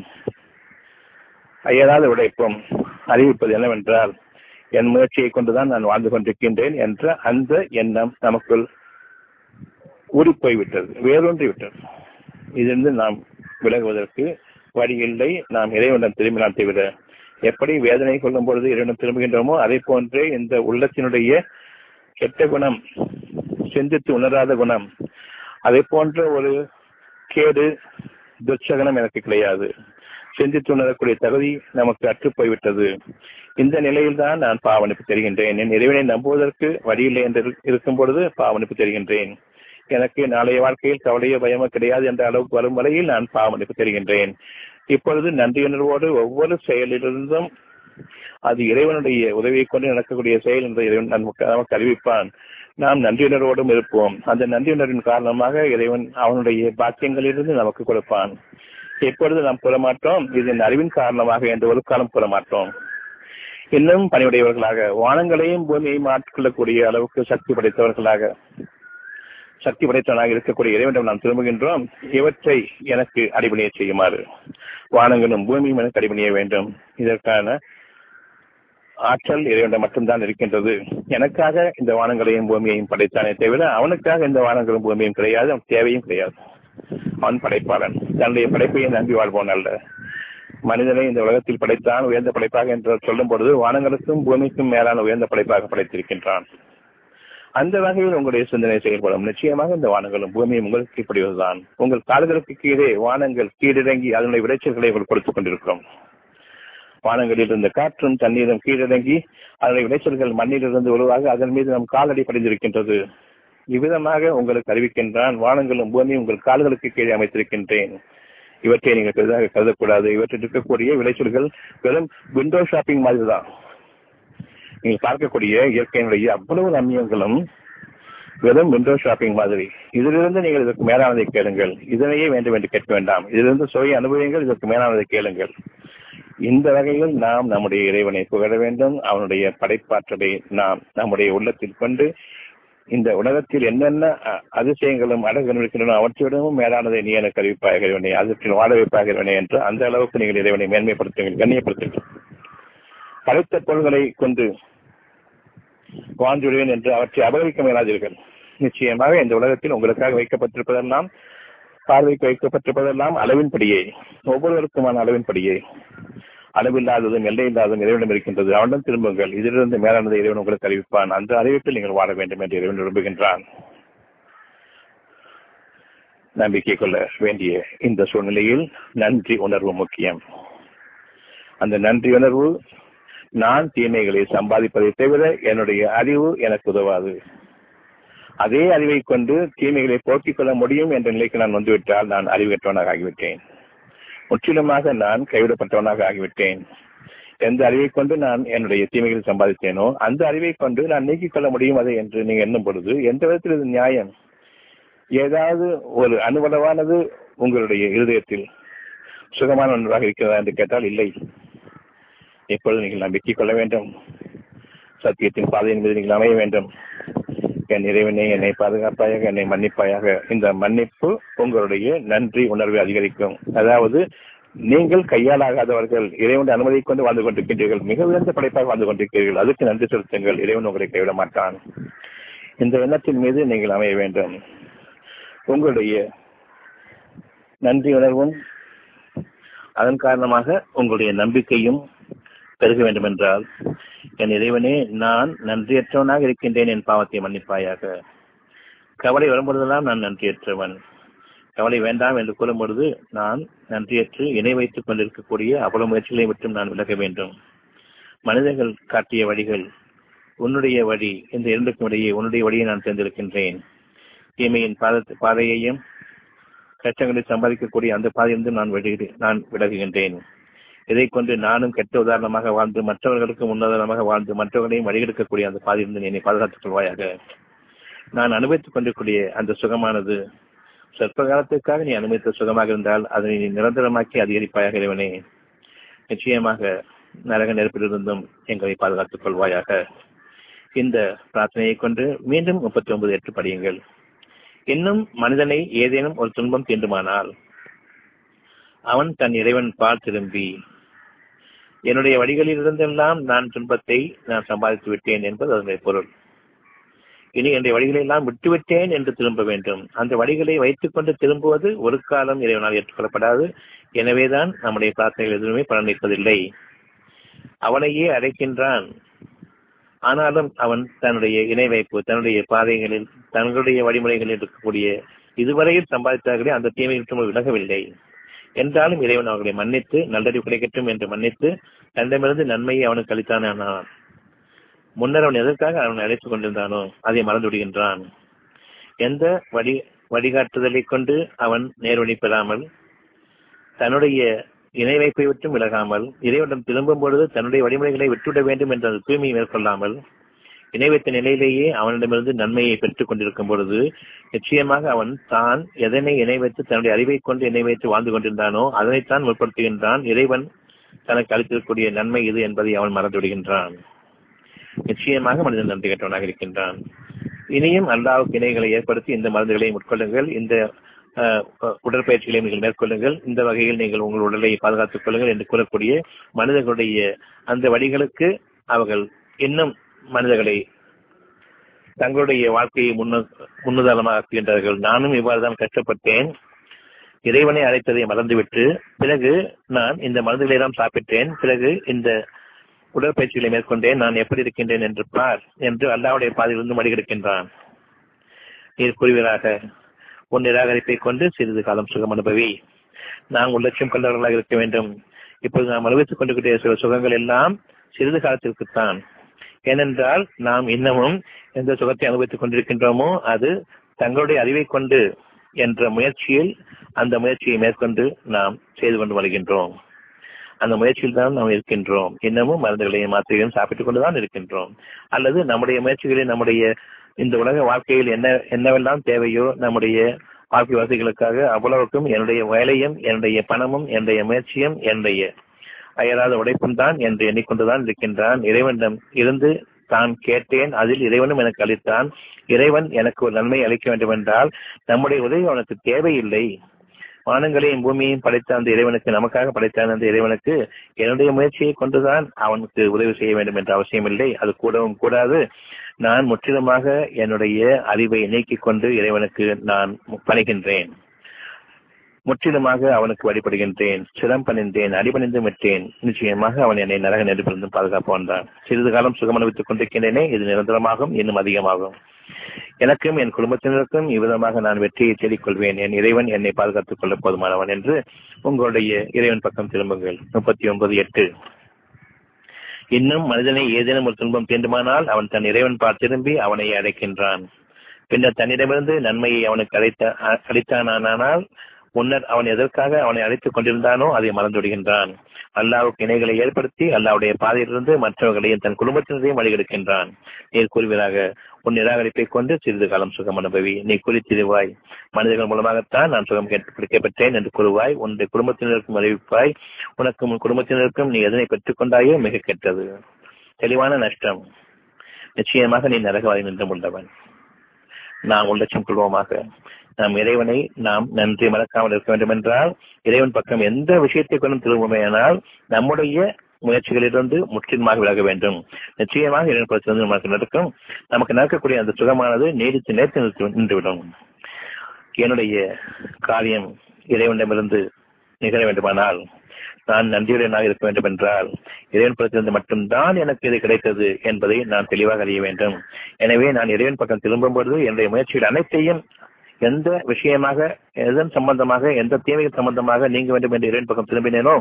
அயராத உழைப்பும் அறிவிப்பது என்னவென்றால் என் முயற்சியை கொண்டுதான் நான் வாழ்ந்து கொண்டிருக்கின்றேன் என்ற அந்த எண்ணம் நமக்குள் ஊறிப்போய்விட்டது வேரூன்றி விட்டது இதிலிருந்து நாம் விலகுவதற்கு வழி இல்லை நாம் இறைவனிடம் திரும்பினால் தவிர எப்படி வேதனை கொள்ளும் பொழுது இறைவனம் திரும்புகின்றோமோ அதே போன்றே இந்த உள்ளத்தினுடைய கெட்ட குணம் சிந்தித்து உணராத குணம் அதே போன்ற ஒரு கேடு துச்சகனம் எனக்கு கிடையாது சிந்தித்து உணரக்கூடிய தகுதி நமக்கு அற்று போய்விட்டது இந்த நிலையில் தான் நான் பாவனைப்பு தெரிகின்றேன் என் இறைவனை நம்புவதற்கு வழியில்லை என்று இருக்கும் பொழுது பாவனைப்பு தெரிகின்றேன் எனக்கு நாளைய வாழ்க்கையில் கவலையோ பயமோ கிடையாது என்ற அளவுக்கு வரும் வரையில் நான் பாவனைப்பு தெரிகின்றேன் இப்பொழுது நன்றியுணர்வோடு ஒவ்வொரு செயலிலிருந்தும் அது இறைவனுடைய உதவியை கொண்டு நடக்கக்கூடிய செயல் என்ற இறைவன் நமக்கு நமக்கு அறிவிப்பான் நாம் நன்றியுணர்வோடும் இருப்போம் அந்த நன்றியுணர்வின் காரணமாக இறைவன் அவனுடைய பாக்கியங்களிலிருந்து நமக்கு கொடுப்பான் எப்பொழுது நாம் புறமாட்டோம் இதன் அறிவின் காரணமாக என்று ஒரு காலம் புறமாட்டோம் இன்னும் பணிவுடையவர்களாக வானங்களையும் பூமியையும் மாற்றிக்கொள்ளக்கூடிய அளவுக்கு சக்தி படைத்தவர்களாக சக்தி படைத்தவனாக இருக்கக்கூடிய இறைவனிடம் நாம் திரும்புகின்றோம் இவற்றை எனக்கு அடிபணிய செய்யுமாறு வானங்களும் பூமியும் எனக்கு அடிபணிய வேண்டும் இதற்கான ஆற்றல் இறைவனிடம் மட்டும்தான் இருக்கின்றது எனக்காக இந்த வானங்களையும் பூமியையும் படைத்தானே தவிர அவனுக்காக இந்த வானங்களும் பூமியும் கிடையாது அவன் தேவையும் கிடையாது அவன் படைப்பாளன் தன்னுடைய படைப்பையை நம்பி வாழ்வோன் அல்ல மனிதனை இந்த உலகத்தில் படைத்தான் உயர்ந்த படைப்பாக என்று சொல்லும் பொழுது வானங்களுக்கும் பூமிக்கும் மேலான உயர்ந்த படைப்பாக படைத்திருக்கின்றான் அந்த வகையில் உங்களுடைய சிந்தனை செயல்படும் நிச்சயமாக இந்த வானங்களும் பூமியும் உங்களுக்கு கீழ்ப்படுவதுதான் உங்கள் கால்களுக்கு கீழே வானங்கள் கீழிறங்கி அதனுடைய விளைச்சல்களை உங்கள் கொடுத்துக் கொண்டிருக்கிறோம் வானங்களில் இருந்த காற்றும் தண்ணீரும் கீழிறங்கி அதனுடைய விளைச்சல்கள் மண்ணிலிருந்து உருவாக அதன் மீது நம் காலடி படிந்திருக்கின்றது இவ்விதமாக உங்களுக்கு அறிவிக்கின்றான் வானங்களும் பூமியும் உங்கள் கால்களுக்கு கீழே அமைத்திருக்கின்றேன் இவற்றை நீங்கள் பெரிதாக கருதக்கூடாது இவற்றில் இருக்கக்கூடிய விளைச்சல்கள் வெறும் விண்டோ ஷாப்பிங் மாதிரி தான் நீங்கள் பார்க்கக்கூடிய இயற்கையினுடைய அவ்வளவு நன்மைகளும் வெறும் விண்டோ ஷாப்பிங் மாதிரி இதிலிருந்து நீங்கள் இதற்கு மேலானதை கேளுங்கள் இதனையே வேண்டும் என்று கேட்க வேண்டாம் இதிலிருந்து சுவை அனுபவங்கள் இதற்கு மேலானதை கேளுங்கள் இந்த வகையில் நாம் நம்முடைய இறைவனை புகழ வேண்டும் அவனுடைய படைப்பாற்றலை நாம் நம்முடைய உள்ளத்தில் கொண்டு இந்த உலகத்தில் என்னென்ன அ- அதிசயங்களும் அடங்குகளும் இருக்கின்றன அவற்றிடமும் மேலானதை நீ எனக்கு அறிவிப்பாக இறைவனே அதற்கு வாழ வைப்பாக இறைவனே என்று அந்த அளவுக்கு நீங்கள் இறைவனை மேன்மைப்படுத்துங்கள் கண்ணியப்படுத்துங்கள் படைத்த பொருள்களை கொண்டு வாழ்ந்துவிடுவேன் என்று அவற்றை அபகரிக்க மேலாதீர்கள் நிச்சயமாக இந்த உலகத்தில் உங்களுக்காக வைக்கப்பட்டிருப்பதெல்லாம் பார்வைக்கு வைக்கப்பட்டிருப்பதெல்லாம் அளவின்படியே ஒவ்வொருவருக்குமான அளவின்படியே அளவில்லாததும் எல்லையில்லாததும் இறைவனிடம் இருக்கின்றது அவனிடம் திரும்புங்கள் இதிலிருந்து மேலானதை இறைவன் உங்களுக்கு அறிவிப்பான் அந்த அறிவிப்பில் நீங்கள் வாழ வேண்டும் என்று இறைவன் விரும்புகின்றான் நம்பிக்கை கொள்ள வேண்டிய இந்த சூழ்நிலையில் நன்றி உணர்வு முக்கியம் அந்த நன்றி உணர்வு நான் தீமைகளை சம்பாதிப்பதை தவிர என்னுடைய அறிவு எனக்கு உதவாது அதே அறிவை கொண்டு தீமைகளை போக்கிக் கொள்ள முடியும் என்ற நிலைக்கு நான் வந்துவிட்டால் நான் அறிவுகற்றவனாக ஆகிவிட்டேன் முற்றிலுமாக நான் கைவிடப்பட்டவனாக ஆகிவிட்டேன் எந்த அறிவை கொண்டு நான் என்னுடைய தீமைகளை சம்பாதித்தேனோ அந்த அறிவை கொண்டு நான் நீக்கிக் கொள்ள முடியும் அதை என்று நீங்க எண்ணும் பொழுது எந்த விதத்தில் இது நியாயம் ஏதாவது ஒரு அணுவளவானது உங்களுடைய இருதயத்தில் சுகமான ஒன்றாக இருக்கிறதா என்று கேட்டால் இல்லை எப்பொழுது நீங்கள் நம்பிக்கை கொள்ள வேண்டும் சத்தியத்தின் பாதையின் மீது நீங்கள் அமைய வேண்டும் என் இறைவனே என்னை பாதுகாப்பாயாக என்னை மன்னிப்பாயாக இந்த மன்னிப்பு உங்களுடைய நன்றி உணர்வை அதிகரிக்கும் அதாவது நீங்கள் கையாளாகாதவர்கள் இறைவனுடைய அனுமதியை கொண்டு வாழ்ந்து கொண்டிருக்கின்றீர்கள் மிக உயர்ந்த படைப்பாக வாழ்ந்து கொண்டிருக்கிறீர்கள் அதுக்கு நன்றி செலுத்துங்கள் இறைவன் உங்களை கைவிட மாட்டான் இந்த எண்ணத்தின் மீது நீங்கள் அமைய வேண்டும் உங்களுடைய நன்றி உணர்வும் அதன் காரணமாக உங்களுடைய நம்பிக்கையும் பெருக வேண்டும் என்றால் என் இறைவனே நான் நன்றியற்றவனாக இருக்கின்றேன் என் பாவத்தை மன்னிப்பாயாக கவலை வரும்பொழுதெல்லாம் நான் நன்றியற்றவன் கவலை வேண்டாம் என்று கூறும் பொழுது நான் நன்றியற்று இணை வைத்துக் கொண்டிருக்கக்கூடிய அவ்வளவு முயற்சிகளை விட்டும் நான் விலக வேண்டும் மனிதர்கள் காட்டிய வழிகள் உன்னுடைய வழி இந்த இரண்டுக்கும் இடையே உன்னுடைய வழியை நான் தேர்ந்தெடுக்கின்றேன் தீமையின் பாத பாதையையும் கஷ்டங்களை சம்பாதிக்கக்கூடிய அந்த பாதையிலிருந்து நான் விலகு நான் விலகுகின்றேன் இதை கொண்டு நானும் கெட்ட உதாரணமாக வாழ்ந்து மற்றவர்களுக்கு முன்னுதாரணமாக வாழ்ந்து மற்றவர்களையும் வழிகெடுக்கக்கூடிய அந்த பாதையிலிருந்து என்னை பாதுகாத்துக் கொள்வாயாக நான் அனுபவித்துக் கொண்டிருக்கூடிய அந்த சுகமானது சொற்ப காலத்திற்காக நீ அனுமதித்த சுகமாக இருந்தால் அதனை நீ நிரந்தரமாக்கி அதிகரிப்பாயாக இறைவனே நிச்சயமாக நரக நெருப்பிலிருந்தும் எங்களை பாதுகாத்துக் கொள்வாயாக இந்த பிரார்த்தனையை கொண்டு மீண்டும் முப்பத்தி ஒன்பது எட்டு படியுங்கள் இன்னும் மனிதனை ஏதேனும் ஒரு துன்பம் தீண்டுமானால் அவன் தன் இறைவன் பால் திரும்பி என்னுடைய வழிகளிலிருந்தெல்லாம் நான் துன்பத்தை நான் சம்பாதித்து விட்டேன் என்பது அதனுடைய பொருள் இனி என்னுடைய வழிகளை எல்லாம் விட்டுவிட்டேன் என்று திரும்ப வேண்டும் அந்த வழிகளை வைத்துக் கொண்டு திரும்புவது ஒரு காலம் இறைவனால் ஏற்றுக்கொள்ளப்படாது எனவேதான் நம்முடைய பிரார்த்தனைகள் எதுவுமே பலனளிப்பதில்லை அவனையே அழைக்கின்றான் ஆனாலும் அவன் தன்னுடைய இணை வைப்பு தன்னுடைய பாதைகளில் தங்களுடைய வழிமுறைகளில் இருக்கக்கூடிய இதுவரையில் சம்பாதித்தார்களே அந்த தீமை விட்டு விலகவில்லை என்றாலும் இறைவன் அவர்களை மன்னித்து நல்லறிவு கிடைக்கட்டும் என்று மன்னித்து தன்னிடமிருந்து நன்மையை அவனுக்கு அளித்தானான் முன்னர் அவன் எதற்காக அவனை அழைத்துக் கொண்டிருந்தானோ அதை மறந்து விடுகின்றான் எந்த வழி வழிகாட்டுதலை கொண்டு அவன் நேர்வழி பெறாமல் தன்னுடைய இணை வைப்பை விட்டும் விலகாமல் இறைவனிடம் திரும்பும் பொழுது தன்னுடைய வழிமுறைகளை விட்டுவிட வேண்டும் என்ற அந்த தூய்மையை மேற்கொள்ளாமல் இணை வைத்த நிலையிலேயே அவனிடமிருந்து நன்மையை பெற்றுக் கொண்டிருக்கும் பொழுது நிச்சயமாக அவன் தான் எதனை இணை வைத்து தன்னுடைய அறிவை கொண்டு இணை வைத்து வாழ்ந்து கொண்டிருந்தானோ அதனைத்தான் முற்படுத்துகின்றான் இறைவன் தனக்கு அளித்திருக்கக்கூடிய நன்மை இது என்பதை அவன் மறந்து விடுகின்றான் நிச்சயமாக மனிதன் நன்றி கட்டவனாக இருக்கின்றான் இனியும் அல்லாவுக்கு இணைகளை ஏற்படுத்தி இந்த மருந்துகளை உட்கொள்ளுங்கள் இந்த உடற்பயிற்சிகளை நீங்கள் மேற்கொள்ளுங்கள் இந்த வகையில் நீங்கள் உங்கள் உடலை பாதுகாத்துக் கொள்ளுங்கள் என்று கூறக்கூடிய மனிதர்களுடைய அந்த வழிகளுக்கு அவர்கள் இன்னும் மனிதர்களை தங்களுடைய வாழ்க்கையை முன்னு முன்னுதாரணமாக ஆக்குகின்றார்கள் நானும் இவ்வாறு தான் கஷ்டப்பட்டேன் இறைவனை அழைத்ததை மறந்துவிட்டு பிறகு நான் இந்த மருந்துகளை எல்லாம் சாப்பிட்டேன் பிறகு இந்த உடற்பயிற்சிகளை மேற்கொண்டேன் நான் எப்படி இருக்கின்றேன் என்று பார் என்று அல்லாவுடைய பாதையிலிருந்து மடிகெடுக்கின்றான் நீர் கூறுவீராக உன் நிராகரிப்பை கொண்டு சிறிது காலம் சுகம் அனுபவி நாம் லட்சியம் கொண்டவர்களாக இருக்க வேண்டும் இப்போது நாம் அனுபவித்துக் கொண்டிருக்கிற சில சுகங்கள் எல்லாம் சிறிது காலத்திற்குத்தான் ஏனென்றால் நாம் இன்னமும் எந்த சுகத்தை அனுபவித்துக் கொண்டிருக்கின்றோமோ அது தங்களுடைய அறிவை கொண்டு என்ற முயற்சியில் அந்த முயற்சியை மேற்கொண்டு நாம் செய்து கொண்டு வருகின்றோம் அந்த முயற்சியில் தான் நாம் இருக்கின்றோம் இன்னமும் மருந்துகளையும் மாத்திரைகளையும் சாப்பிட்டுக் கொண்டுதான் இருக்கின்றோம் அல்லது நம்முடைய முயற்சிகளில் நம்முடைய இந்த உலக வாழ்க்கையில் என்ன என்னவெல்லாம் தேவையோ நம்முடைய வாழ்க்கை வசதிகளுக்காக அவ்வளவுக்கும் என்னுடைய வேலையும் என்னுடைய பணமும் என்னுடைய முயற்சியும் என்னுடைய அயராத உழைப்பும் தான் என்று எண்ணிக்கொண்டுதான் இருக்கின்றான் இறைவனிடம் இருந்து தான் கேட்டேன் அதில் இறைவனும் எனக்கு அளித்தான் இறைவன் எனக்கு ஒரு நன்மை அளிக்க வேண்டும் என்றால் நம்முடைய உதவி அவனுக்கு தேவையில்லை வானங்களையும் பூமியையும் படைத்த அந்த இறைவனுக்கு நமக்காக படைத்த அந்த இறைவனுக்கு என்னுடைய முயற்சியை கொண்டுதான் அவனுக்கு உதவி செய்ய வேண்டும் என்ற அவசியமில்லை அது கூடவும் கூடாது நான் முற்றிலுமாக என்னுடைய அறிவை நீக்கிக் கொண்டு இறைவனுக்கு நான் பணிகின்றேன் முற்றிலுமாக அவனுக்கு வழிபடுகின்றேன் சிரம் பணிந்தேன் அடிபணிந்து விட்டேன் நிச்சயமாக அவன் என்னை நரக நெருப்பிலிருந்து பாதுகாப்பு வந்தான் சிறிது காலம் சுகம் அனுபவித்துக் கொண்டிருக்கின்றேனே இது நிரந்தரமாகும் இன்னும் அதிகமாகும் எனக்கும் என் குடும்பத்தினருக்கும் இவ்விதமாக நான் வெற்றியை தேடிக்கொள்வேன் என் இறைவன் என்னை பாதுகாத்துக் கொள்ள போதுமானவன் என்று உங்களுடைய இறைவன் பக்கம் திரும்புங்கள் முப்பத்தி ஒன்பது எட்டு இன்னும் மனிதனை ஏதேனும் ஒரு துன்பம் தீண்டுமானால் அவன் தன் இறைவன் பார் திரும்பி அவனை அடைக்கின்றான் பின்னர் தன்னிடமிருந்து நன்மையை அவனுக்கு அழைத்த அளித்தானால் முன்னர் அவன் எதற்காக அவனை அழைத்துக் கொண்டிருந்தானோ அதை மறந்துவிடுகின்றான் அல்லாவுக்கு இணைகளை ஏற்படுத்தி அல்லாவுடைய பாதையிலிருந்து மற்றவர்களையும் தன் குடும்பத்தினரையும் வழிகெடுக்கின்றான் நீர் கூறுவதாக உன் நிராகரிப்பை கொண்டு சிறிது காலம் சுகம் அனுபவி நீ குறித்திருவாய் மனிதர்கள் மூலமாகத்தான் நான் சுகம் கிடைக்கப்பட்டேன் என்று கூறுவாய் உன்னுடைய குடும்பத்தினருக்கும் அறிவிப்பாய் உனக்கும் உன் குடும்பத்தினருக்கும் நீ எதனை பெற்றுக் கொண்டாயோ மிக கெட்டது தெளிவான நஷ்டம் நிச்சயமாக நீ நரகவாதி நின்று உள்ளவன் நாம் உள்ளட்சம் கொள்வோமாக நாம் இறைவனை நாம் நன்றி மறக்காமல் இருக்க வேண்டும் என்றால் இறைவன் பக்கம் எந்த விஷயத்தை கொண்டும் திரும்புமையானால் நம்முடைய முயற்சிகளிலிருந்து முற்றிலுமாக விலக வேண்டும் நிச்சயமாக இறைவன் பிரச்சனை நமக்கு நடக்கும் நமக்கு நடக்கக்கூடிய அந்த சுகமானது நீடித்து நேர்த்து நின்றுவிடும் என்னுடைய காரியம் இறைவனிடமிருந்து நிகழ வேண்டுமானால் நான் நன்றியுடனாக இருக்க வேண்டும் என்றால் இறைவன் புறத்திலிருந்து மட்டும்தான் எனக்கு இது கிடைத்தது என்பதை நான் தெளிவாக அறிய வேண்டும் எனவே நான் இறைவன் பக்கம் திரும்பும் பொழுது என்னுடைய முயற்சிகள் அனைத்தையும் எந்த விஷயமாக எதன் சம்பந்தமாக எந்த தீமைகள் சம்பந்தமாக நீங்க வேண்டும் என்று இறைவன் பக்கம் திரும்பினேனோ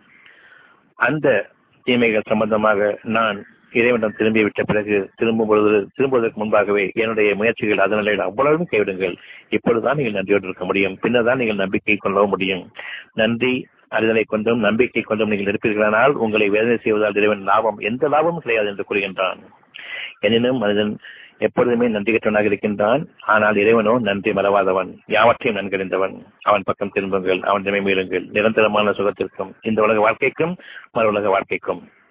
அந்த தீமைகள் சம்பந்தமாக நான் இறைவனிடம் திரும்பிவிட்ட பிறகு திரும்பும் பொழுது திரும்புவதற்கு முன்பாகவே என்னுடைய முயற்சிகள் அதனால அவ்வளவும் கைவிடுங்கள் இப்பொழுதுதான் நீங்கள் நன்றியோடு இருக்க முடியும் பின்னர் தான் நீங்கள் நம்பிக்கை கொள்ளவும் முடியும் நன்றி அறிதலை கொண்டும் நம்பிக்கை கொண்டும் நீங்கள் இருப்பீர்களானால் உங்களை வேதனை செய்வதால் இறைவன் லாபம் எந்த லாபமும் கிடையாது என்று கூறுகின்றான் எனினும் மனிதன் எப்பொழுதுமே நன்றி கற்றவனாக இருக்கின்றான் ஆனால் இறைவனோ நன்றி மறவாதவன் யாவற்றையும் நன்கறிந்தவன் அவன் பக்கம் திரும்புங்கள் அவன் மீளுங்கள் நிரந்தரமான சுகத்திற்கும் இந்த உலக வாழ்க்கைக்கும் மறு உலக வாழ்க்கைக்கும்